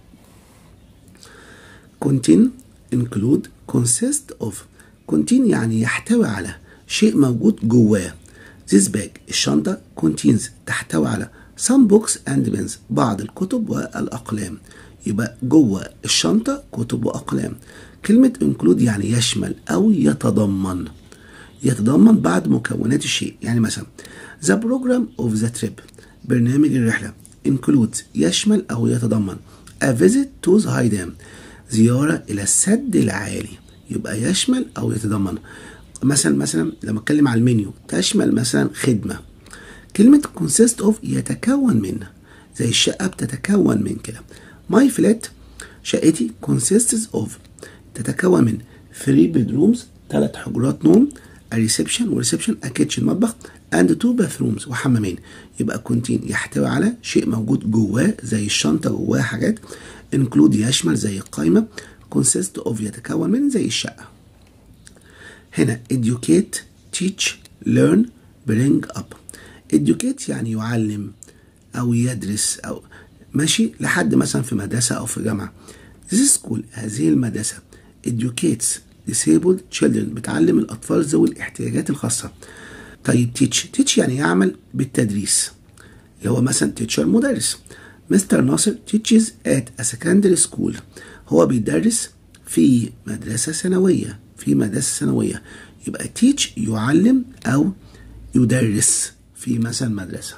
contain include consist of contain يعني يحتوي على شيء موجود جواه this bag الشنطة contains تحتوي على some books and pens بعض الكتب والأقلام يبقى جوه الشنطة كتب وأقلام كلمة include يعني يشمل أو يتضمن يتضمن بعض مكونات الشيء يعني مثلا the program of the trip برنامج الرحلة includes يشمل أو يتضمن a visit to the high dam زيارة إلى السد العالي يبقى يشمل أو يتضمن مثلا مثلا لما اتكلم على المنيو تشمل مثلا خدمة كلمة consist of يتكون من زي الشقة بتتكون من كده my flat شقتي consists of تتكون من 3 bedrooms ثلاث حجرات نوم a reception و reception a kitchen مطبخ and two bathrooms وحمامين يبقى contain يحتوي على شيء موجود جواه زي الشنطة جواها حاجات include يشمل زي القائمة consist of يتكون من زي الشقة هنا educate teach learn bring up educate يعني يعلم أو يدرس أو ماشي لحد مثلا في مدرسة أو في جامعة This school هذه المدرسة educates disabled children بتعلم الأطفال ذوي الاحتياجات الخاصة طيب teach teach يعني يعمل بالتدريس اللي هو مثلا teacher مدرس مستر ناصر teaches at a secondary school هو بيدرس في مدرسة ثانوية في مدرسة ثانوية يبقى teach يعلم أو يدرس في مثلا مدرسة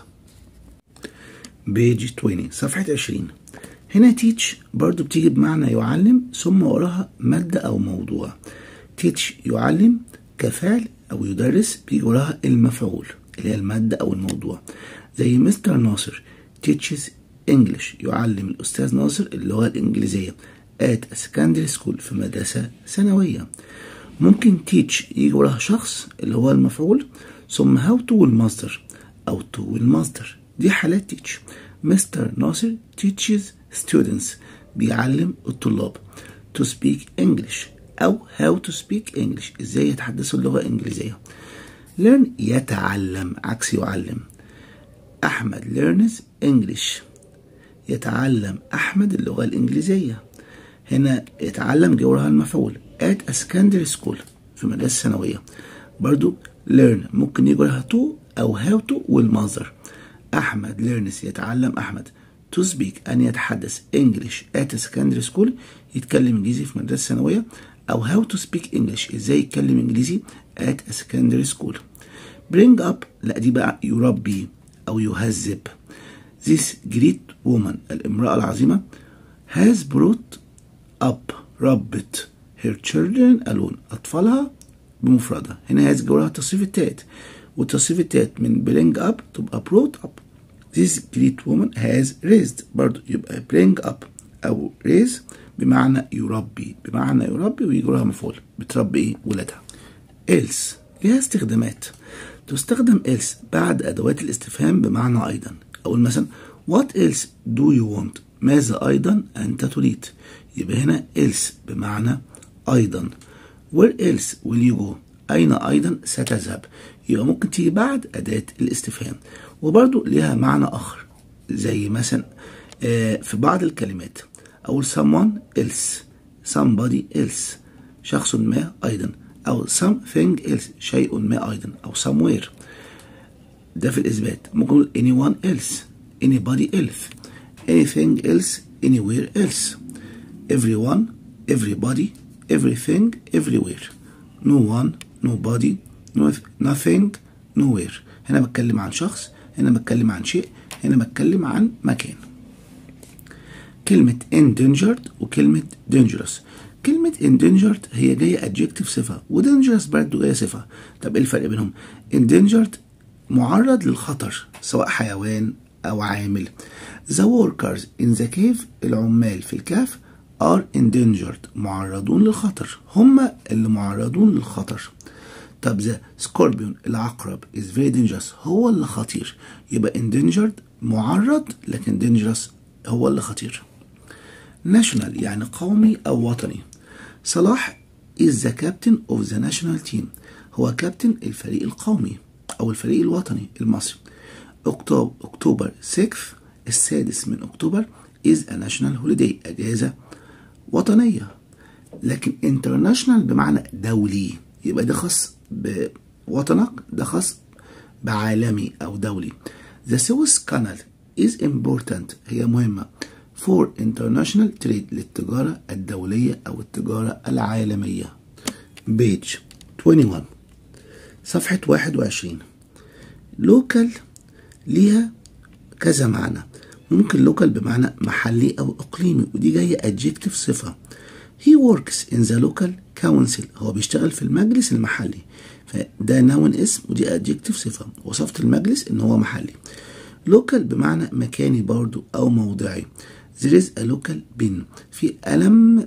بيج 20 صفحة 20 هنا teach برضو بتيجي بمعنى يعلم ثم وراها مادة أو موضوع teach يعلم كفعل أو يدرس بيجي وراها المفعول اللي هي المادة أو الموضوع زي مستر ناصر teaches English يعلم الأستاذ ناصر اللغة الإنجليزية at a secondary school في مدرسة ثانوية ممكن teach يجي وراها شخص اللي هو المفعول ثم how to المصدر أو to المصدر دي حالات teach مستر ناصر teaches students بيعلم الطلاب to speak English أو how to speak English إزاي يتحدثوا اللغة الإنجليزية learn يتعلم عكس يعلم أحمد learns English يتعلم أحمد اللغة الإنجليزية هنا يتعلم جوهرها المفعول at a secondary school في مدرسة ثانوية برضو learn ممكن يجي وراها to أو how to والمصدر أحمد learns يتعلم أحمد to speak أن يتحدث English at a secondary school يتكلم إنجليزي في مدرسة ثانوية أو how to speak English إزاي يتكلم إنجليزي at a secondary school bring up لا دي بقى يربي أو يهذب This great woman الامرأة العظيمة has brought up ربت her children alone أطفالها بمفردها هنا has جواها التصريف التالت والتصريف التالت من bring up تبقى brought up This great woman has raised برضو يبقى bring up أو raise بمعنى يربي بمعنى يربي ويجي لها مفعول بتربي ايه ولادها else ليها استخدامات تستخدم else بعد أدوات الاستفهام بمعنى أيضا أقول مثلا what else do you want ماذا أيضا أنت تريد يبقى هنا else بمعنى أيضا where else will you go أين أيضا ستذهب يبقى ممكن تيجي بعد أداة الاستفهام وبرضو ليها معنى آخر زي مثلا في بعض الكلمات أقول someone else somebody else شخص ما أيضا أو something else شيء ما أيضا أو somewhere ده في الإثبات ممكن نقول anyone else anybody else anything else anywhere else everyone everybody everything everywhere no one nobody no, nothing nowhere هنا بتكلم عن شخص هنا بتكلم عن شيء هنا بتكلم عن مكان كلمة endangered وكلمة dangerous كلمة endangered هي جاية adjective صفة و dangerous برضه جاية صفة طب ايه الفرق بينهم endangered معرض للخطر سواء حيوان أو عامل The workers in the cave العمال في الكهف are endangered معرضون للخطر هم اللي معرضون للخطر طب the scorpion العقرب is very dangerous هو اللي خطير يبقى endangered معرض لكن dangerous هو اللي خطير national يعني قومي أو وطني صلاح is the captain of the national team هو كابتن الفريق القومي أو الفريق الوطني المصري أكتوبر أكتوبر 6 السادس من أكتوبر is a national holiday أجازة وطنية لكن international بمعنى دولي يبقى ده خاص بوطنك ده خاص بعالمي أو دولي The Suez Canal is important هي مهمة for international trade للتجارة الدولية أو التجارة العالمية page 21 صفحة 21 local ليها كذا معنى ممكن local بمعنى محلي أو إقليمي ودي جاية adjective صفة he works in the local council هو بيشتغل في المجلس المحلي فده noun اسم ودي adjective صفة وصفت المجلس إن هو محلي local بمعنى مكاني برضو أو موضعي there is a local bin في ألم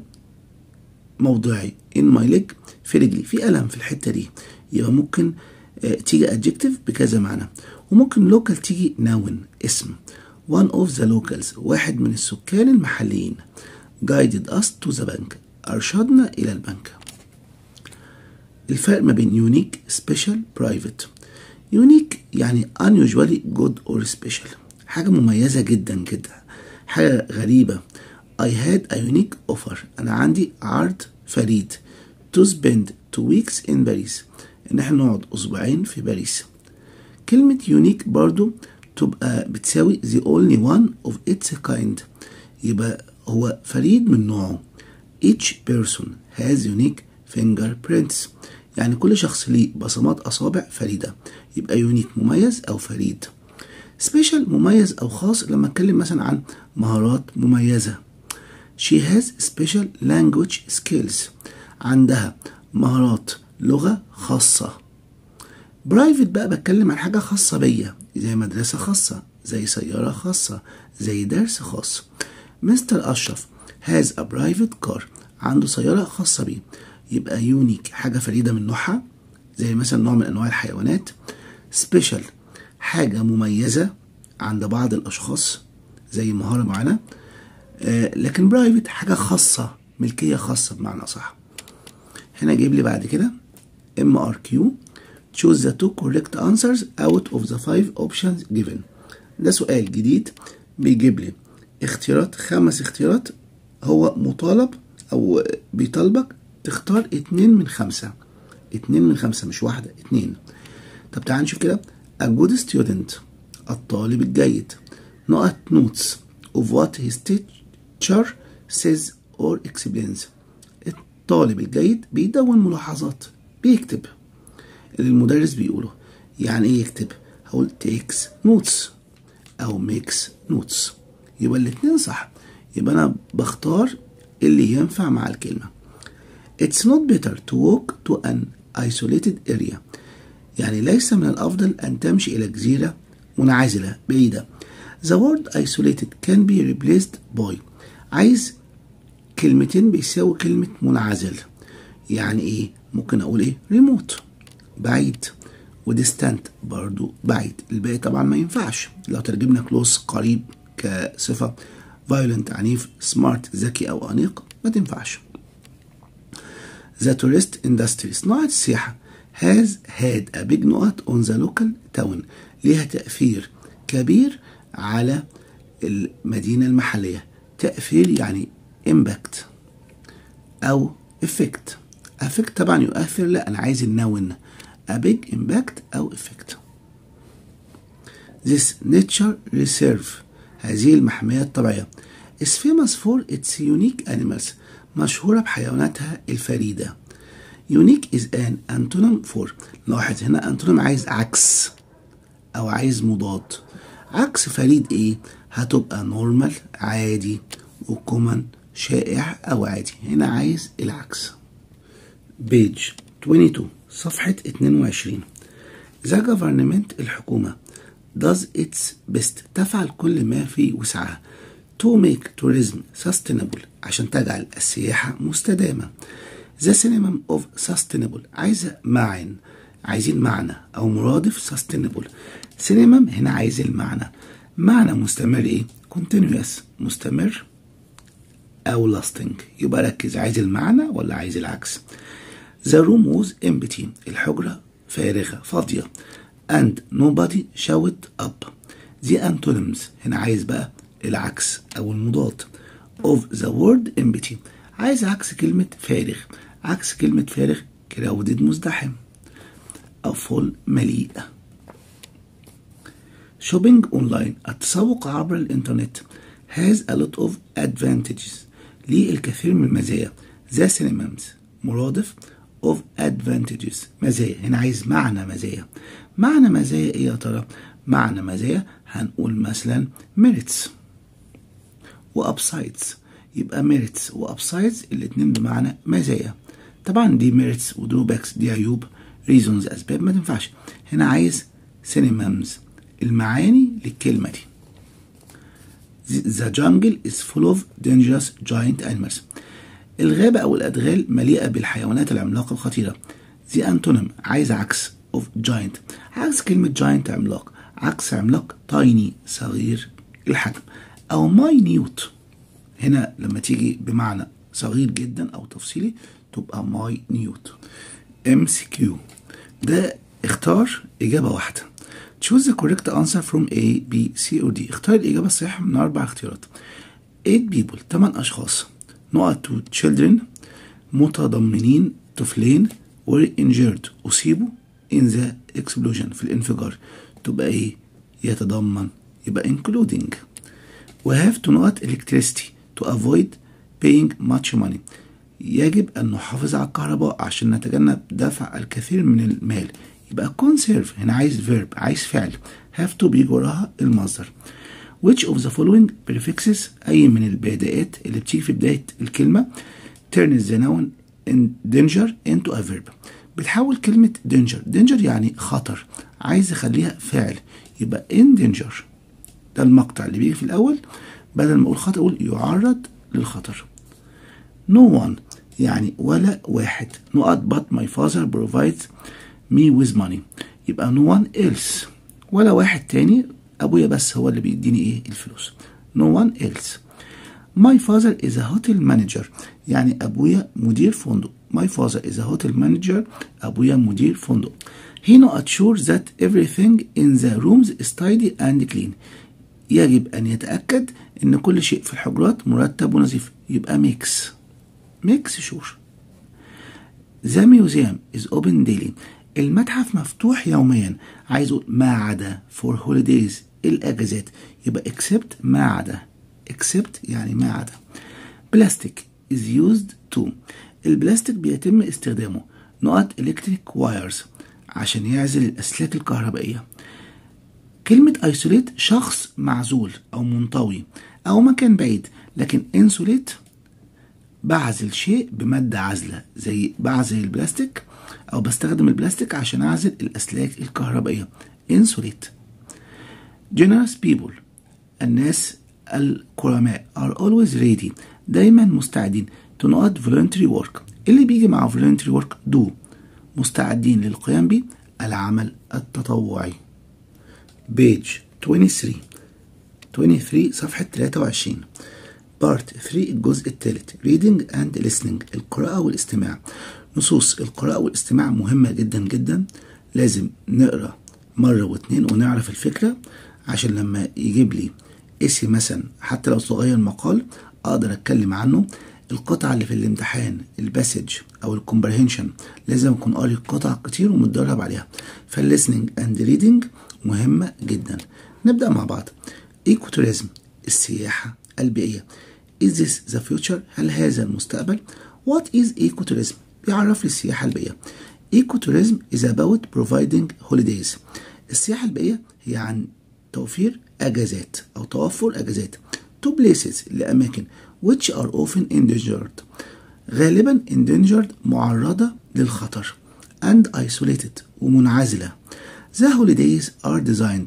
موضعي in my leg في رجلي في ألم في الحتة دي يبقى ممكن تيجي adjective بكذا معنى وممكن local تيجي noun اسم one of the locals واحد من السكان المحليين guided us to the bank أرشدنا إلى البنك الفرق ما بين unique special private unique يعني unusually good or special حاجة مميزة جدا جدا حاجة غريبة I had a unique offer أنا عندي عرض فريد to spend two weeks in Paris إن احنا نقعد أسبوعين في باريس كلمة unique برضو تبقى بتساوي the only one of its kind يبقى هو فريد من نوعه each person has unique fingerprints يعني كل شخص ليه بصمات أصابع فريدة يبقى يونيك مميز أو فريد سبيشال مميز أو خاص لما أتكلم مثلا عن مهارات مميزة she has special language skills عندها مهارات لغة خاصة برايفت بقى بتكلم عن حاجة خاصة بيا زي مدرسة خاصة زي سيارة خاصة زي درس خاص مستر أشرف has a private car عنده سيارة خاصة بيه يبقى يونيك حاجة فريدة من نوعها زي مثلا نوع من أنواع الحيوانات سبيشال حاجة مميزة عند بعض الأشخاص زي مهارة معينة آه لكن برايفت حاجة خاصة ملكية خاصة بمعنى صح هنا جايب لي بعد كده ام ار كيو choose the two correct answers out of the five options given ده سؤال جديد بيجيب لي اختيارات خمس اختيارات هو مطالب او بيطالبك تختار اتنين من خمسة اتنين من خمسة مش واحدة اتنين طب تعال نشوف كده a good student الطالب الجيد نقط notes of what his teacher says or explains الطالب الجيد بيدون ملاحظات بيكتب اللي المدرس بيقوله يعني ايه يكتب هقول takes notes او makes notes يبقى الاتنين صح يبقى انا بختار اللي ينفع مع الكلمة It's not better to walk to an isolated area يعني ليس من الأفضل أن تمشي إلى جزيرة منعزلة بعيدة The word isolated can be replaced by عايز كلمتين بيساوي كلمة منعزل يعني إيه؟ ممكن أقول إيه؟ remote بعيد وديستانت برضو بعيد الباقي طبعا ما ينفعش لو ترجمنا كلوز قريب كصفة violent عنيف smart ذكي أو أنيق ما تنفعش The tourist industry صناعة السياحة has had a big نقط on the local town ليها تأثير كبير على المدينة المحلية تأثير يعني impact أو effect effect طبعا يؤثر لا أنا عايز النون a big impact أو effect This nature reserve هذه المحمية الطبيعية is famous for its unique animals مشهورة بحيواناتها الفريدة unique is an antonym for لاحظ هنا antonym عايز عكس أو عايز مضاد عكس فريد إيه هتبقى normal عادي وكومن شائع أو عادي هنا عايز العكس بيج 22 صفحة 22 The government الحكومة does its best تفعل كل ما في وسعها to make tourism sustainable عشان تجعل السياحة مستدامة The synonym of sustainable عايزة معن عايزين معنى أو مرادف sustainable synonym هنا عايز المعنى معنى مستمر إيه؟ continuous مستمر أو lasting يبقى ركز عايز المعنى ولا عايز العكس The room was empty الحجرة فارغة فاضية and nobody showed up The antonyms هنا عايز بقى العكس أو المضاد of the word empty عايز عكس كلمة فارغ عكس كلمة فارغ crowded مزدحم أو full مليء shopping online التسوق عبر الإنترنت has a lot of advantages ليه الكثير من المزايا the synonyms مرادف of advantages مزايا هنا عايز معنى مزايا معنى مزايا ايه يا ترى معنى مزايا هنقول مثلا merits وابسايدز يبقى merits وابسايدز الاتنين بمعنى مزايا طبعا دي merits ودروباكس دي عيوب reasons اسباب ما تنفعش هنا عايز synonyms المعاني للكلمه دي The jungle is full of dangerous giant animals. الغابة أو الأدغال مليئة بالحيوانات العملاقة الخطيرة. The antonym عايز عكس of giant. عكس كلمة giant عملاق. عكس عملاق tiny صغير الحجم. أو minute. هنا لما تيجي بمعنى صغير جدا أو تفصيلي تبقى minute. MCQ ده اختار إجابة واحدة. Choose the correct answer from A, B, C or D. اختار الإجابة الصحيحة من أربع اختيارات. 8 people 8 أشخاص. نقط to children متضمنين طفلين were injured أصيبوا in the explosion في الانفجار. تبقى إيه؟ يتضمن يبقى including. We have to not electricity to avoid paying much money. يجب أن نحافظ على الكهرباء عشان نتجنب دفع الكثير من المال. يبقى conserve هنا عايز verb عايز فعل have to بيجي وراها المصدر which of the following prefixes أي من البدايات اللي بتيجي في بداية الكلمة turns the noun in danger into a verb بتحول كلمة danger danger يعني خطر عايز أخليها فعل يبقى in danger ده المقطع اللي بيجي في الأول بدل ما أقول خطر أقول يعرض للخطر no one يعني ولا واحد نقط but my father provides me with money يبقى no one else ولا واحد تاني أبويا بس هو اللي بيديني إيه الفلوس no one else my father is a hotel manager يعني أبويا مدير فندق my father is a hotel manager أبويا مدير فندق he not sure that everything in the rooms is tidy and clean يجب أن يتأكد أن كل شيء في الحجرات مرتب ونظيف يبقى mix mix sure the museum is open daily المتحف مفتوح يوميا عايز اقول ما عدا for holidays الاجازات يبقى except ما عدا except يعني ما عدا بلاستيك is used to البلاستيك بيتم استخدامه نقط electric wires عشان يعزل الأسلاك الكهربائية كلمة isolate شخص معزول أو منطوي أو مكان بعيد لكن insulate بعزل شيء بمادة عازلة زي بعزل البلاستيك أو بستخدم البلاستيك عشان أعزل الأسلاك الكهربائية insulate generous people الناس الكرماء are always ready دايما مستعدين to not voluntary work اللي بيجي مع voluntary work do مستعدين للقيام بالعمل التطوعي page 23 23 صفحة 23 بارت 3 الجزء الثالث reading and listening القراءة والاستماع نصوص القراءة والاستماع مهمة جدا جدا لازم نقرا مرة واتنين ونعرف الفكرة عشان لما يجيب لي اسي مثلا حتى لو صغير مقال اقدر اتكلم عنه القطعة اللي في الامتحان الباسج او الكومبرهنشن لازم اكون قاري قطع كتير ومتدرب عليها فالليسننج اند ريدنج مهمة جدا نبدأ مع بعض ايكوتوريزم السياحة البيئية Is this the future؟ هل هذا المستقبل؟ What is ecotourism؟ بيعرف لي السياحة البيئية. Ecotourism is about providing holidays. السياحة البيئية هي عن توفير أجازات أو توفر أجازات to places لأماكن which are often endangered. غالبا endangered معرضة للخطر and isolated ومنعزلة. The holidays are designed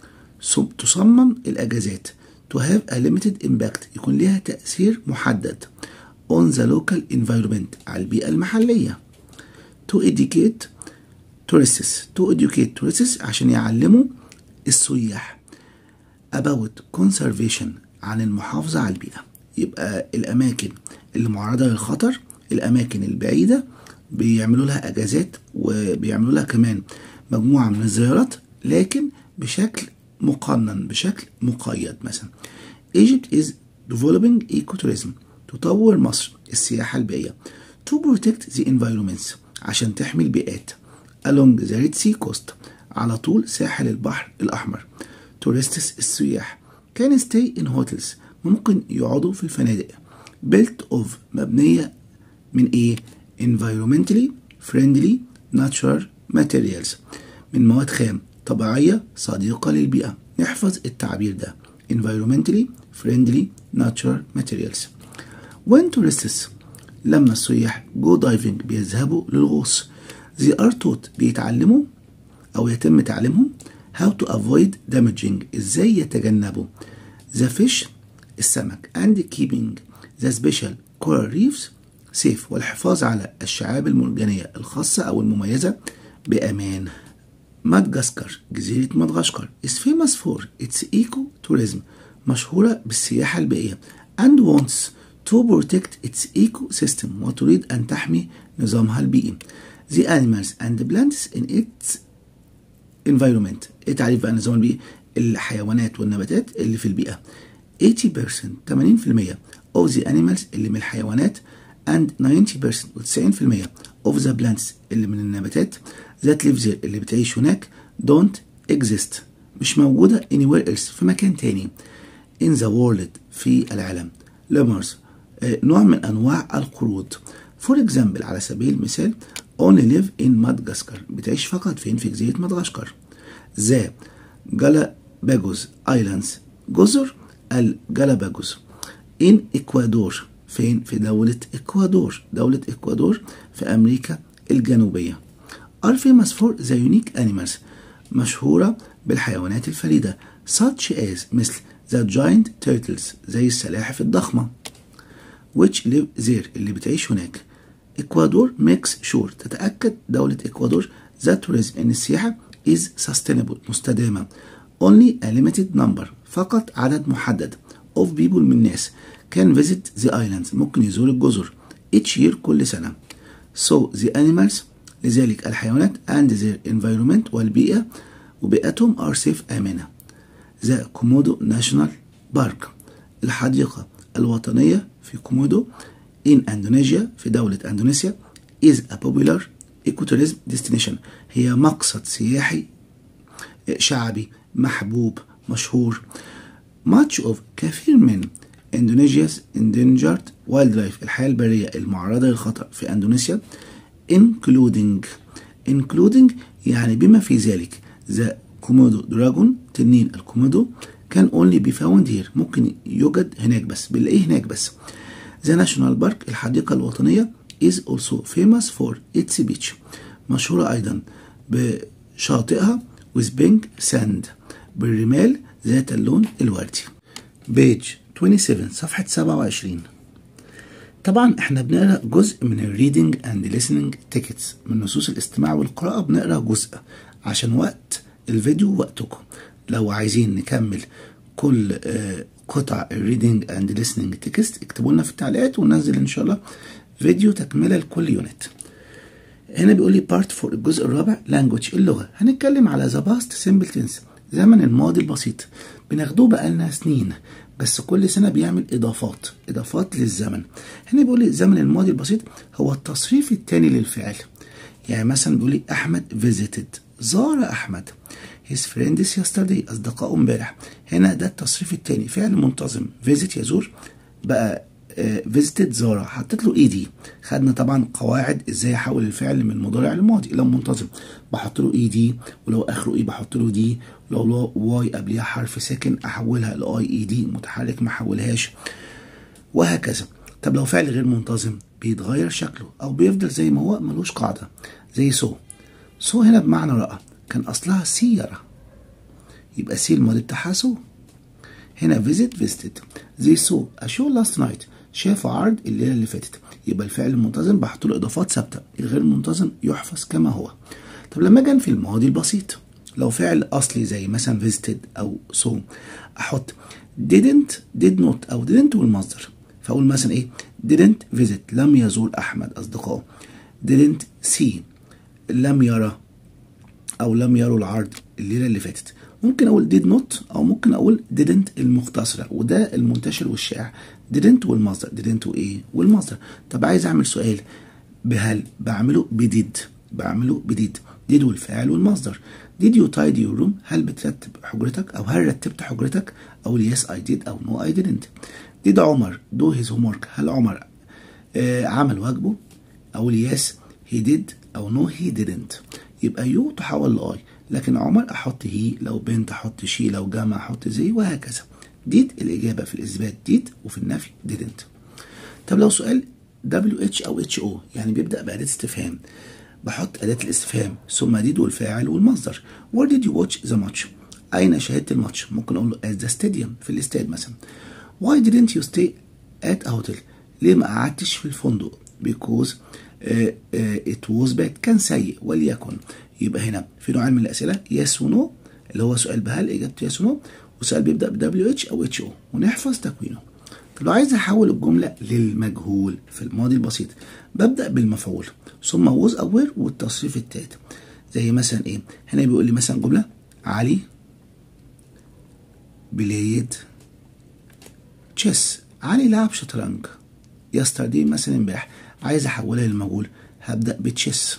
تصمم الأجازات to have a limited impact يكون لها تأثير محدد on the local environment على البيئة المحلية to educate tourists to educate tourists عشان يعلموا السياح about conservation عن المحافظة على البيئة يبقى الأماكن اللي معرضة للخطر الأماكن البعيدة بيعملوا لها أجازات وبيعملوا لها كمان مجموعة من الزيارات لكن بشكل مقنن بشكل مقيد مثلا Egypt is developing ecotourism تطور مصر السياحة البيئية to protect the environments عشان تحمي البيئات along the Red Sea coast على طول ساحل البحر الأحمر tourists السياح can stay in hotels ممكن يقعدوا في الفنادق built of مبنية من إيه environmentally friendly natural materials من مواد خام طبيعية صديقة للبيئة نحفظ التعبير ده environmentally friendly natural materials when tourists لما السياح جو دايفنج بيذهبوا للغوص they are taught بيتعلموا أو يتم تعليمهم how to avoid damaging إزاي يتجنبوا the fish السمك and keeping the special coral reefs safe والحفاظ على الشعاب المرجانية الخاصة أو المميزة بأمان مدغشقر جزيرة مدغشقر is famous for its eco-tourism مشهورة بالسياحة البيئية and wants to protect its ecosystem وتريد أن تحمي نظامها البيئي the animals and plants in its environment ايه تعريف بقى النظام البيئي الحيوانات والنباتات اللي في البيئة 80% 80% of the animals اللي من الحيوانات and 90% و 90% of the plants اللي من النباتات that live there اللي بتعيش هناك don't exist مش موجودة anywhere else في مكان تاني in the world في العالم lemurs نوع من أنواع القرود for example على سبيل المثال only live in Madagascar بتعيش فقط فين في جزيرة مدغشقر the Galapagos Islands جزر الجالاباجوس in إكوادور فين في دولة إكوادور دولة إكوادور في أمريكا الجنوبية are famous for the unique animals مشهورة بالحيوانات الفريدة such as مثل the giant turtles زي السلاحف الضخمة which live there اللي بتعيش هناك إكوادور makes sure تتأكد دولة إكوادور that tourism إن السياحة is sustainable مستدامة only a limited number فقط عدد محدد of people من الناس can visit the islands ممكن يزور الجزر each year كل سنة so the animals لذلك الحيوانات and their environment والبيئة وبيئتهم are safe آمنة the Komodo National Park الحديقة الوطنية في كومودو in Indonesia في دولة أندونيسيا is a popular ecotourism destination هي مقصد سياحي شعبي محبوب مشهور much of كثير من Indonesia's endangered wildlife الحياة البرية المعرضة للخطر في أندونيسيا including including يعني بما في ذلك the Komodo dragon تنين الكومودو كان only be found here ممكن يوجد هناك بس بنلاقيه هناك بس The National Park الحديقة الوطنية is also famous for its beach مشهورة أيضا بشاطئها with pink sand بالرمال ذات اللون الوردي page 27 صفحة 27 طبعا احنا بنقرا جزء من الريدنج اند listening تيكتس من نصوص الاستماع والقراءة بنقرا جزء عشان وقت الفيديو وقتكم لو عايزين نكمل كل قطع الريدنج اند listening تكست اكتبوا لنا في التعليقات وننزل ان شاء الله فيديو تكمله لكل يونت هنا بيقول لي بارت فور الجزء الرابع لانجوج اللغه هنتكلم على ذا باست سيمبل تنس زمن الماضي البسيط بناخدوه بقالنا سنين بس كل سنه بيعمل اضافات اضافات للزمن هنا بيقول لي الزمن الماضي البسيط هو التصريف الثاني للفعل يعني مثلا بيقول لي احمد visited زار احمد his friends yesterday اصدقائه امبارح هنا ده التصريف الثاني فعل منتظم visit يزور بقى فيزيتد زارا حطيت له اي دي خدنا طبعا قواعد ازاي احول الفعل من مضارع لماضي الى منتظم بحط له اي دي ولو اخره اي بحط له دي ولو واي قبلها حرف ساكن احولها لاي اي دي متحرك ما احولهاش وهكذا طب لو فعل غير منتظم بيتغير شكله او بيفضل زي ما هو ملوش قاعده زي سو سو هنا بمعنى راى كان اصلها سي يرى يبقى سي الماضي بتاعها سو هنا visit visited they saw a show last night شافوا عرض الليله اللي فاتت يبقى الفعل المنتظم بحط له اضافات ثابته الغير منتظم يحفظ كما هو طب لما اجي في الماضي البسيط لو فعل اصلي زي مثلا visited او so احط didn't did not او didn't والمصدر فاقول مثلا ايه didn't visit لم يزور احمد اصدقائه didn't see لم يرى او لم يروا العرض الليله اللي فاتت ممكن اقول did not او ممكن اقول didn't المختصره وده المنتشر والشائع didn't والمصدر didn't وايه والمصدر طب عايز اعمل سؤال بهل بعمله بديد بعمله بديد ديد والفاعل والمصدر did you tidy your room هل بترتب حجرتك او هل رتبت حجرتك او yes I did او no I didn't did عمر do his homework هل عمر آه عمل واجبه اقول yes he did او no he didn't يبقى يو تحول لاي لكن عمر احط هي لو بنت احط شي لو جمع احط زي وهكذا ديد الاجابه في الاثبات ديد وفي النفي didn't طب لو سؤال WH او HO يعني بيبدا باداه استفهام بحط اداه الاستفهام ثم ديد والفاعل والمصدر where did you watch the match اين شاهدت الماتش ممكن اقول له at the stadium في الاستاد مثلا why didn't you stay at a hotel ليه ما قعدتش في الفندق because uh, uh, it was bad كان سيء وليكن يبقى هنا في نوعين من الاسئله yes ونو اللي هو سؤال بهل اجابته yes ونو وسؤال بيبدا ب WH او HO ونحفظ تكوينه طب لو عايز احول الجمله للمجهول في الماضي البسيط ببدا بالمفعول ثم was aware والتصريف التالت زي مثلا ايه هنا بيقول لي مثلا جمله علي بلايد تشيس علي لعب شطرنج يستردي مثلا امبارح عايز احولها للمجهول هبدا بتشيس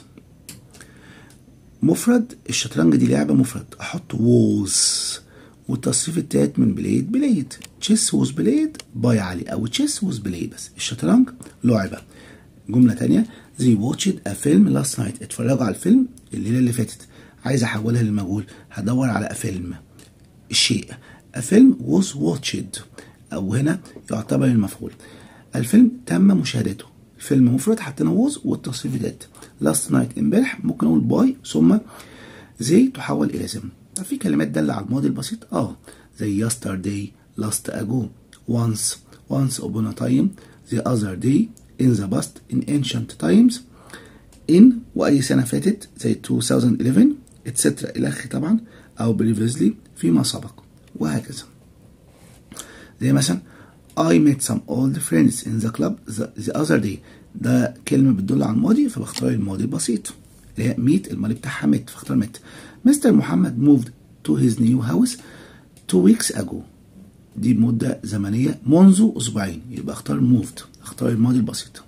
مفرد الشطرنج دي لعبه مفرد احط ووز والتصريف التالت من بلايد بلايد تشيس ووز بلايد باي علي او تشيس ووز بلايد بس الشطرنج لعبه جمله تانية زي واتشد ا فيلم لاست نايت اتفرجوا على الفيلم الليله اللي فاتت عايز احولها للمجهول هدور على ا فيلم الشيء ا فيلم was watched او هنا يعتبر المفعول الفيلم تم مشاهدته الفيلم مفرد حطينا ووز والتصريف التالت لاست نايت امبارح ممكن اقول باي ثم زي تحول الى زم طب في كلمات دالة على الماضي البسيط اه زي yesterday last ago once once upon a time the other day in the past in ancient times in واي سنه فاتت زي 2011 etc الى اخره طبعا او previously فيما سبق وهكذا زي مثلا I met some old friends in the club the, the other day ده كلمة بتدل على الماضي فبختار الماضي البسيط اللي هي ميت الماضي بتاعها مت فاختار مت مستر محمد moved to his new house two weeks ago دي مدة زمنية منذ أسبوعين يبقى اختار moved اختار الماضي البسيط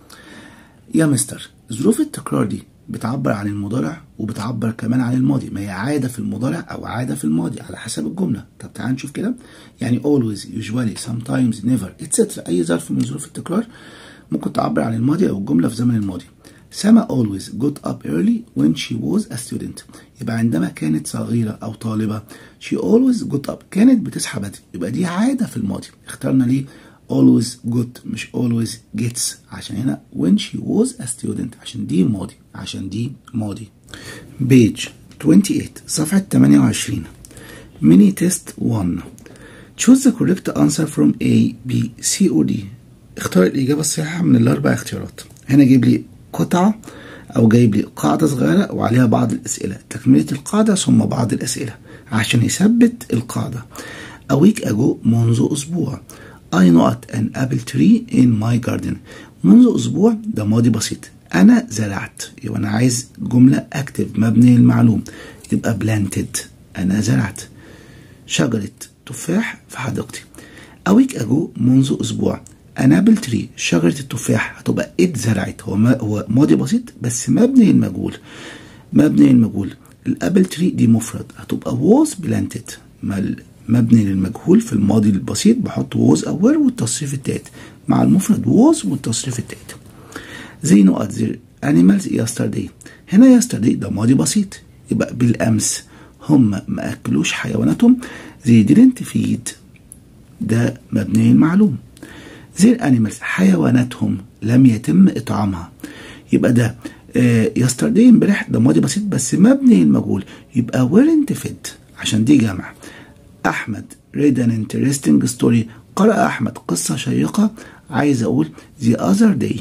يا مستر ظروف التكرار دي بتعبر عن المضارع وبتعبر كمان عن الماضي ما هي عادة في المضارع أو عادة في الماضي على حسب الجملة طب تعال نشوف كده يعني always usually sometimes never etc أي ظرف من ظروف التكرار ممكن تعبر عن الماضي أو الجملة في زمن الماضي سما always got up early when she was a student يبقى عندما كانت صغيرة أو طالبة she always got up كانت بتصحى بدري يبقى دي عادة في الماضي اخترنا ليه always got مش always gets عشان هنا when she was a student عشان دي ماضي عشان دي ماضي page 28 صفحة 28 mini test 1 choose the correct answer from A B C or D اختار الإجابة الصحيحة من الأربع اختيارات هنا جايب لي قطعة أو جايب لي قاعدة صغيرة وعليها بعض الأسئلة تكملة القاعدة ثم بعض الأسئلة عشان يثبت القاعدة A week ago منذ أسبوع I not an apple tree in my garden منذ أسبوع ده ماضي بسيط أنا زرعت يبقى أنا عايز جملة أكتف مبني المعلوم يبقى planted أنا زرعت شجرة تفاح في حديقتي A week ago منذ أسبوع أنابل تري شجرة التفاح هتبقى اتزرعت هو ما هو ماضي بسيط بس مبني المجهول مبني المجهول الابل تري دي مفرد هتبقى was planted مبني للمجهول في الماضي البسيط بحط was أو were والتصريف التالت مع المفرد was والتصريف التالت زي نقط زي animals yesterday هنا yesterday ده ماضي بسيط يبقى بالأمس هم ما أكلوش حيواناتهم they didn't feed ده مبني المعلوم زي animals حيواناتهم لم يتم إطعامها يبقى ده يسترداي امبارح ده ماضي بسيط بس مبني المجهول يبقى weren't fed عشان دي جمع أحمد read an interesting story قرأ أحمد قصة شيقة عايز أقول the other day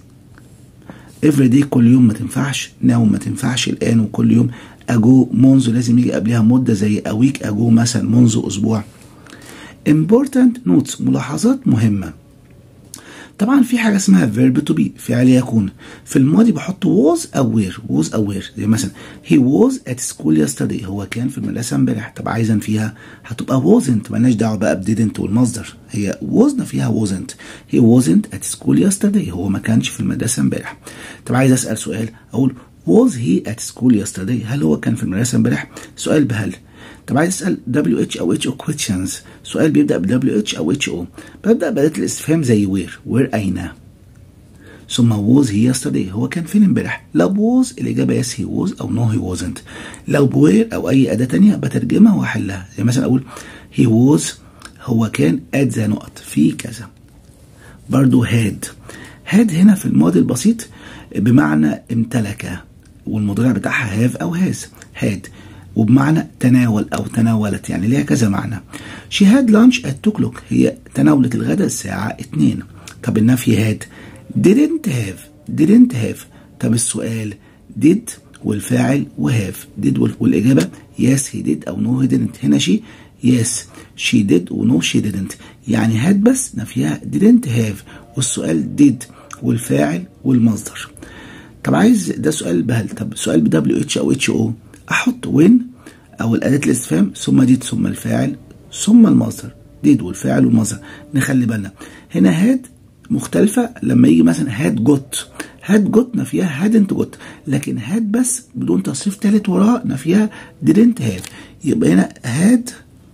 every day كل يوم ما تنفعش now ما تنفعش الآن وكل يوم أجو منذ لازم يجي قبلها مدة زي a week أجو مثلا منذ أسبوع important notes ملاحظات مهمة طبعا في حاجه اسمها verb to be فعل يكون في الماضي بحط was او were was او were زي مثلا he was at school yesterday هو كان في المدرسه امبارح طب عايزا فيها هتبقى wasn't مالناش دعوه بقى ب didn't والمصدر هي wasn't فيها wasn't he wasn't at school yesterday هو ما كانش في المدرسه امبارح طب عايز اسال سؤال اقول was he at school yesterday هل هو كان في المدرسه امبارح سؤال بهل طب عايز اسال WH او HO questions سؤال بيبدا ب WH او HO ببدا بأداة الاستفهام زي where where اين ثم was he yesterday هو كان فين امبارح لو was الاجابه yes he was او no he wasn't لو بوير او اي اداه تانية بترجمها واحلها زي مثلا اقول he was هو كان at the نقط في كذا برضو had had هنا في الماضي البسيط بمعنى امتلك والمضارع بتاعها have او has had وبمعنى تناول او تناولت يعني ليها كذا معنى she had lunch at 2 o'clock هي تناولت الغداء الساعة 2 طب النفي had didn't have didn't have طب السؤال did والفاعل وهاف did والإجابة yes he did أو no he didn't هنا شي yes she did و no she didn't يعني had بس نفيها didn't have والسؤال did والفاعل والمصدر طب عايز ده سؤال بهل طب سؤال ب WH أو HO أحط when أو الأداة الاستفهام ثم did ثم الفاعل ثم المصدر did والفاعل والمصدر نخلي بالنا هنا هاد مختلفة لما يجي مثلا هاد جوت هاد جوت نفيها هادنت جوت لكن هاد بس بدون تصريف تالت وراها نفيها didn't have يبقى هنا هاد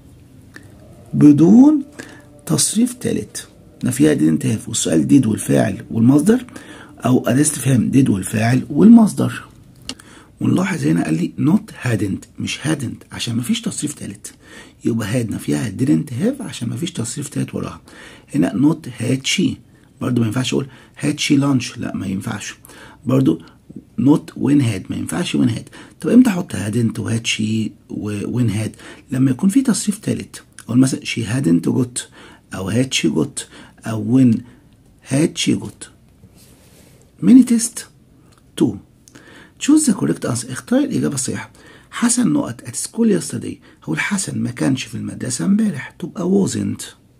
بدون تصريف تالت نفيها didn't have والسؤال did والفاعل والمصدر أو أداة استفهام did والفاعل والمصدر ونلاحظ هنا قال لي not hadn't مش hadn't عشان مفيش تصريف تالت يبقى had نفيها didn't have عشان مفيش تصريف تالت وراها هنا not had she برضو ما ينفعش اقول had she lunch لا ما ينفعش برضو not when had ما ينفعش when had طب امتى احط hadn't و had she و when had لما يكون في تصريف تالت اقول مثلا she hadn't got او had she got او when had she got mini test 2 choose the correct answer اختار الإجابة الصحيحة حسن نقط at school yesterday هو الحسن ما كانش في المدرسة امبارح تبقى wasn't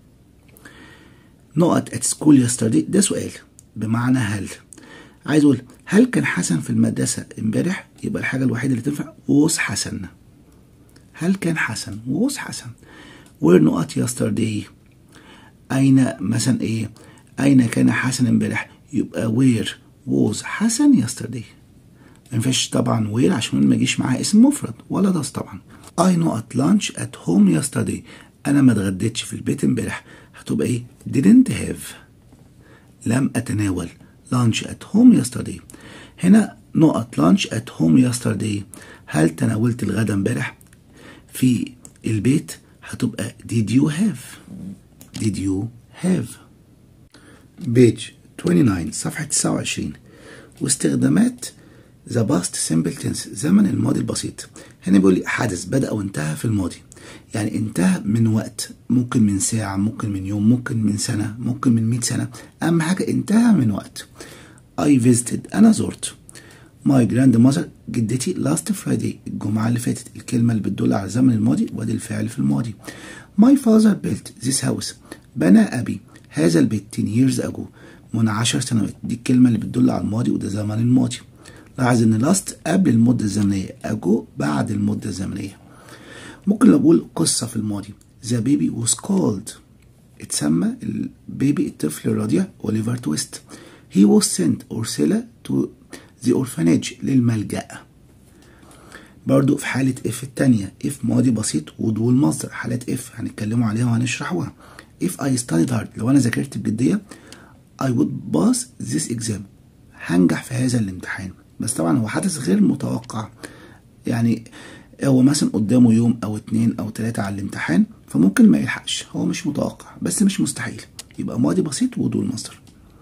نقط at school yesterday ده سؤال بمعنى هل عايز اقول هل كان حسن في المدرسة امبارح يبقى الحاجة الوحيدة اللي تنفع was حسن هل كان حسن was حسن where نقط yesterday أين مثلا إيه أين كان حسن امبارح يبقى where was حسن yesterday ما ينفعش طبعا وير عشان ما يجيش معاها اسم مفرد ولا داس طبعا I not lunch at home yesterday انا ما اتغديتش في البيت امبارح هتبقى ايه didn't have لم اتناول lunch at home yesterday هنا نقط lunch at home yesterday هل تناولت الغدا امبارح في البيت هتبقى did you have did you have page 29 صفحة 29 واستخدامات ذا باست سمبل تنس زمن الماضي البسيط هنا بيقول لي حدث بدأ وانتهى في الماضي يعني انتهى من وقت ممكن من ساعة ممكن من يوم ممكن من سنة ممكن من 100 سنة أهم حاجة انتهى من وقت I visited أنا زرت my grandmother جدتي last Friday الجمعة اللي فاتت الكلمة اللي بتدل على الزمن الماضي وادي الفعل في الماضي my father built this house بنى أبي هذا البيت 10 years ago من 10 سنوات دي الكلمة اللي بتدل على الماضي وده زمن الماضي لاحظ ان لاست قبل المدة الزمنية اجو بعد المدة الزمنية ممكن لو اقول قصة في الماضي the baby was called اتسمى البيبي الطفل الرضيع اوليفر تويست he was sent أرسل to the orphanage للملجأ برضو في حالة if التانية if ماضي بسيط ودول المصدر حالة if هنتكلموا عليها وهنشرحوها if I studied hard لو أنا ذاكرت بجدية I would pass this exam هنجح في هذا الامتحان بس طبعا هو حدث غير متوقع يعني هو مثلا قدامه يوم او اتنين او تلاتة على الامتحان فممكن ما يلحقش هو مش متوقع بس مش مستحيل يبقى ماضي بسيط ودول مصدر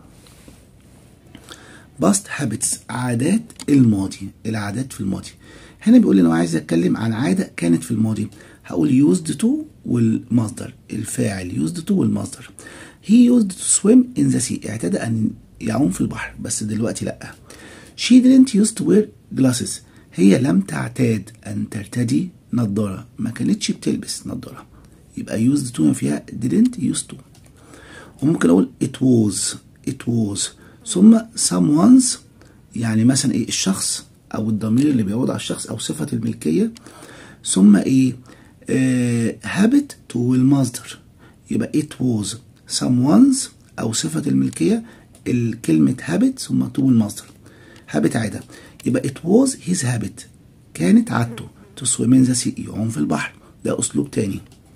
باست هابتس عادات الماضي العادات في الماضي هنا بيقول لي انا عايز اتكلم عن عاده كانت في الماضي هقول used to والمصدر الفاعل used to والمصدر he used to swim in the sea اعتاد ان يعوم في البحر بس دلوقتي لا she didn't used to wear glasses هي لم تعتاد ان ترتدي نظاره ما كانتش بتلبس نظاره يبقى used to فيها didn't used to وممكن اقول it was it was ثم someone's يعني مثلا ايه الشخص او الضمير اللي بيعود على الشخص او صفة الملكية ثم ايه آه habit to المصدر يبقى it was someone's او صفة الملكية الكلمة habit ثم to المصدر habit عادة يبقى it was his habit كانت عادته to swim in the sea يعوم في البحر ده اسلوب تاني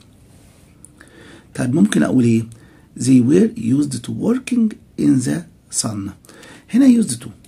طيب ممكن اقول ايه they were used to working in the sun هنا used to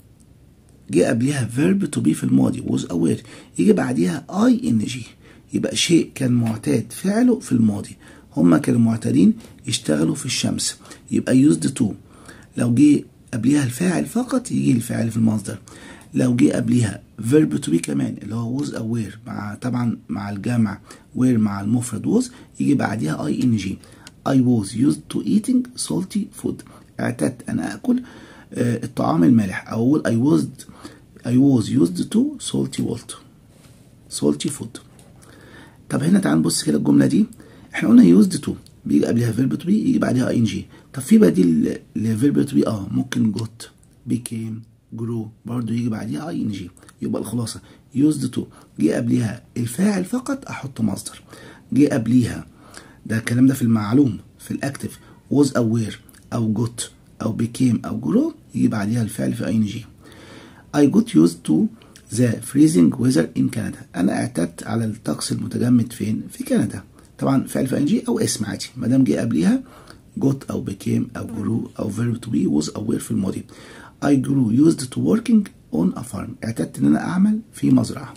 جه قبلها verb to be في الماضي was aware يجي بعديها ing يبقى شيء كان معتاد فعله في الماضي هما كانوا معتادين يشتغلوا في الشمس يبقى used to لو جه قبلها الفاعل فقط يجي الفاعل في المصدر لو جه قبليها verb to be كمان اللي هو was aware مع طبعا مع الجمع where مع المفرد was يجي بعديها ing I was used to eating salty food اعتدت أن أكل آه الطعام المالح أو أقول I was I was used to salty water salty food طب هنا تعال نبص كده الجملة دي احنا قلنا used to بيجي قبلها verb to be يجي بعدها ing طب في بديل لverb to be اه ممكن got became grow برضه يجي بعديها ing يبقى الخلاصة used to جه قبليها الفاعل فقط أحط مصدر جه قبليها ده الكلام ده في المعلوم في الاكتف was aware او got او became او grow يجي بعديها الفعل في ing I got used to the freezing weather in Canada انا اعتدت على الطقس المتجمد فين في كندا طبعا فعل في ing او اسم عادي ما دام جه قبليها got او became او grew او verb to be was aware في الماضي I grew used to working on a farm اعتدت ان انا اعمل في مزرعه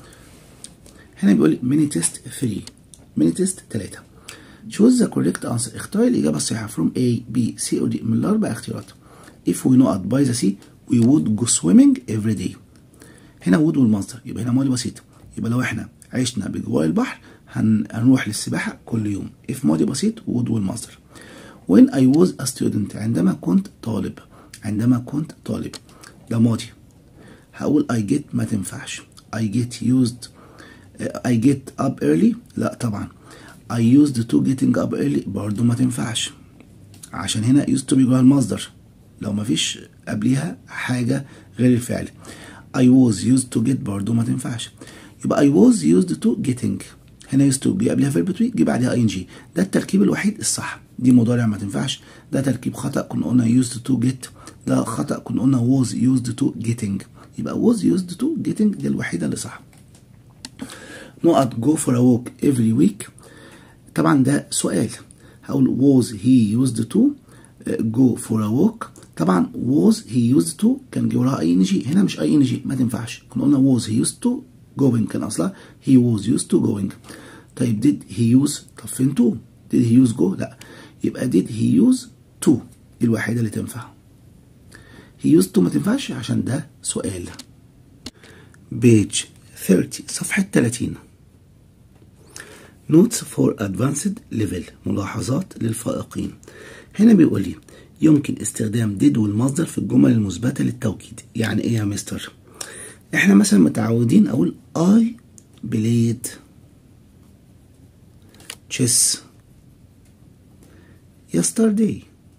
هنا بيقول لي mini test 3 mini test 3 choose the correct answer اختار الإجابة الصحيحة from A B C or D من الأربع اختيارات if we know at by the sea we would go swimming every day هنا would والمصدر يبقى هنا ماضي بسيط يبقى لو احنا عشنا بجوار البحر هن... هنروح للسباحة كل يوم if ماضي بسيط would والمصدر when I was a student عندما كنت طالب عندما كنت طالب ده ماضي هقول I get ما تنفعش I get used I get up early لا طبعا I used to getting up early برضه ما تنفعش عشان هنا used to بيجوها المصدر لو ما فيش قبليها حاجة غير الفعل I was used to get برضه ما تنفعش يبقى I was used to getting هنا used to جه قبلها verb to be جه بعدها ing ده التركيب الوحيد الصح دي مضارع ما تنفعش ده تركيب خطأ كنا قلنا used to get ده خطأ كنا قلنا was used to getting يبقى was used to getting دي الوحيدة اللي صح نقط go for a walk every week طبعا ده سؤال هقول was he used to go for a walk طبعا was he used to كان جه وراها اي ان جي هنا مش اي ان جي ما تنفعش كنا قلنا was he used to going كان اصلا he was used to going طيب did he use طب فين to did he use go لا يبقى did he use to دي الوحيدة اللي تنفع he used to ما تنفعش عشان ده سؤال page 30 صفحة 30 notes for advanced level ملاحظات للفائقين هنا بيقول لي يمكن استخدام did والمصدر في الجمل المثبتة للتوكيد يعني ايه يا مستر احنا مثلا متعودين اقول I played chess yesterday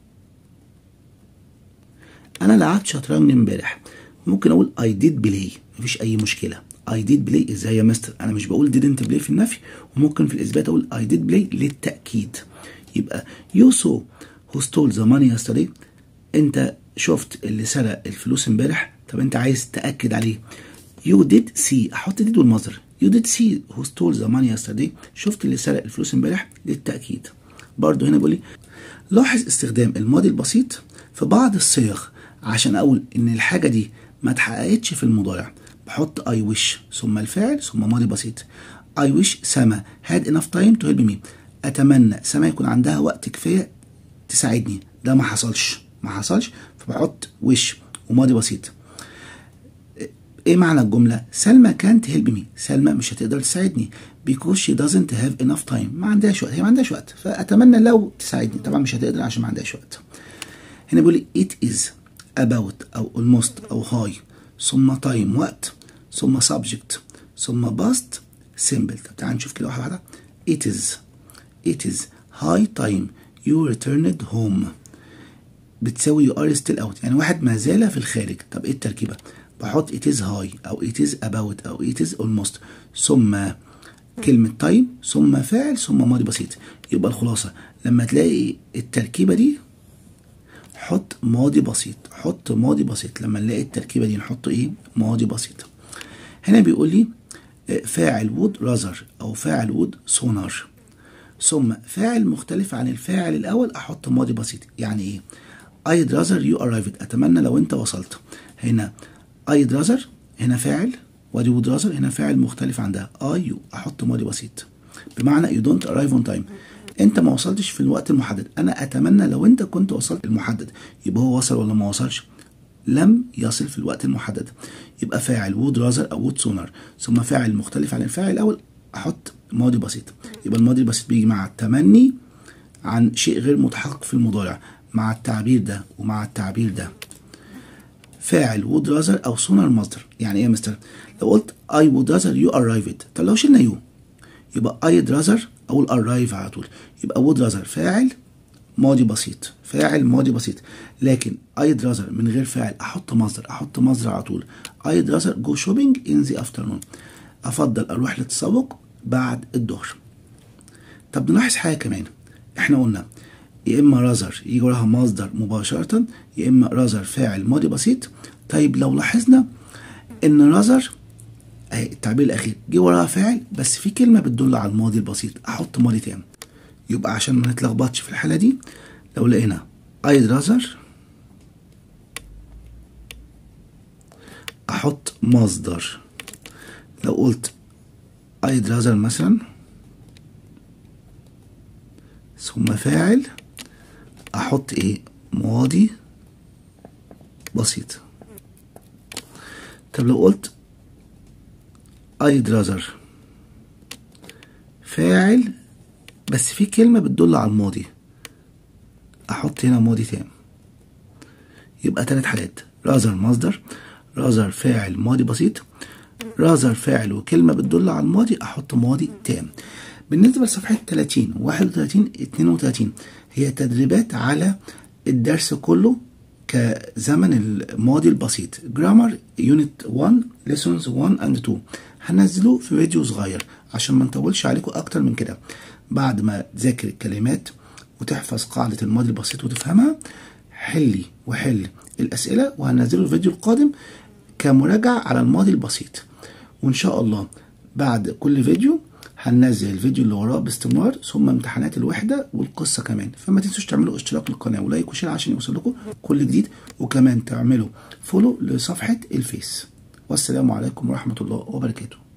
انا لعبت شطرنج امبارح ممكن اقول I did play مفيش اي مشكله I did play ازاي يا مستر انا مش بقول didn't play في النفي وممكن في الاثبات اقول I did play للتاكيد يبقى you saw who stole the money yesterday انت شفت اللي سرق الفلوس امبارح طب انت عايز تاكد عليه you did see احط did والمصدر you did see who stole the money yesterday شفت اللي سرق الفلوس امبارح للتاكيد برضو هنا بيقول لي لاحظ استخدام الماضي البسيط في بعض الصيغ عشان اقول ان الحاجه دي ما اتحققتش في المضارع بحط I wish ثم الفاعل ثم ماضي بسيط I wish سما had enough time to help me أتمنى سما يكون عندها وقت كفاية تساعدني ده ما حصلش ما حصلش فبحط wish وماضي بسيط ايه معنى الجملة سلمى كانت help me سلمى مش هتقدر تساعدني because she doesn't have enough time ما عندهاش وقت هي ما عندهاش وقت فأتمنى لو تساعدني طبعا مش هتقدر عشان ما عندهاش وقت هنا بيقول لي it is about أو almost أو high ثم time وقت ثم subject ثم past simple طب تعال نشوف كده واحدة واحدة it is it is high time you returned home بتساوي you are still out يعني واحد ما زال في الخارج طب ايه التركيبة بحط it is high او it is about او it is almost ثم كلمة time ثم فاعل ثم ماضي بسيط يبقى الخلاصة لما تلاقي التركيبة دي حط ماضي بسيط حط ماضي بسيط لما نلاقي التركيبة دي نحط ايه ماضي بسيط هنا بيقول لي فاعل وود رازر او فاعل وود سونار ثم فاعل مختلف عن الفاعل الاول احط ماضي بسيط يعني ايه I'd rather you arrived اتمنى لو انت وصلت هنا I'd rather هنا فاعل وادي would rather هنا فاعل مختلف عن ده I you احط ماضي بسيط بمعنى you don't arrive on time انت ما وصلتش في الوقت المحدد انا اتمنى لو انت كنت وصلت المحدد يبقى هو وصل ولا ما وصلش لم يصل في الوقت المحدد يبقى فاعل would rather او would sooner ثم فاعل مختلف عن الفاعل الاول احط ماضي بسيط يبقى الماضي البسيط بيجي مع التمني عن شيء غير متحقق في المضارع مع التعبير ده ومع التعبير ده فاعل would rather او sooner مصدر يعني ايه يا مستر لو قلت I would rather you arrived طب لو شلنا you يبقى I'd rather اقول arrive على طول يبقى would rather فاعل ماضي بسيط فاعل ماضي بسيط لكن I'd rather من غير فاعل احط مصدر احط مصدر على طول I'd rather go shopping in the afternoon افضل اروح للتسوق بعد الظهر طب نلاحظ حاجه كمان احنا قلنا يا اما رازر يجي وراها مصدر مباشره يا اما رازر فاعل ماضي بسيط طيب لو لاحظنا ان رازر اهي التعبير الاخير جه وراها فاعل بس في كلمه بتدل على الماضي البسيط احط ماضي تاني يبقى عشان ما نتلخبطش في الحاله دي لو لقينا I'd rather احط مصدر لو قلت I'd rather مثلا ثم فاعل احط ايه ماضي بسيط طب لو قلت I'd rather فاعل بس في كلمة بتدل على الماضي احط هنا ماضي تام يبقى تلات حالات رازر مصدر رازر فاعل ماضي بسيط رازر فاعل وكلمة بتدل على الماضي احط ماضي تام بالنسبة لصفحة 30 31 32 هي تدريبات على الدرس كله كزمن الماضي البسيط جرامر يونت 1 lessons 1 and 2 هنزله في فيديو صغير عشان ما نطولش عليكم اكتر من كده بعد ما تذاكر الكلمات وتحفظ قاعدة الماضي البسيط وتفهمها حلي وحل الأسئلة وهنزله الفيديو القادم كمراجعة على الماضي البسيط وإن شاء الله بعد كل فيديو هننزل الفيديو اللي وراه باستمرار ثم امتحانات الوحدة والقصة كمان فما تنسوش تعملوا اشتراك للقناة ولايك وشير عشان يوصل لكم كل جديد وكمان تعملوا فولو لصفحة الفيس والسلام عليكم ورحمة الله وبركاته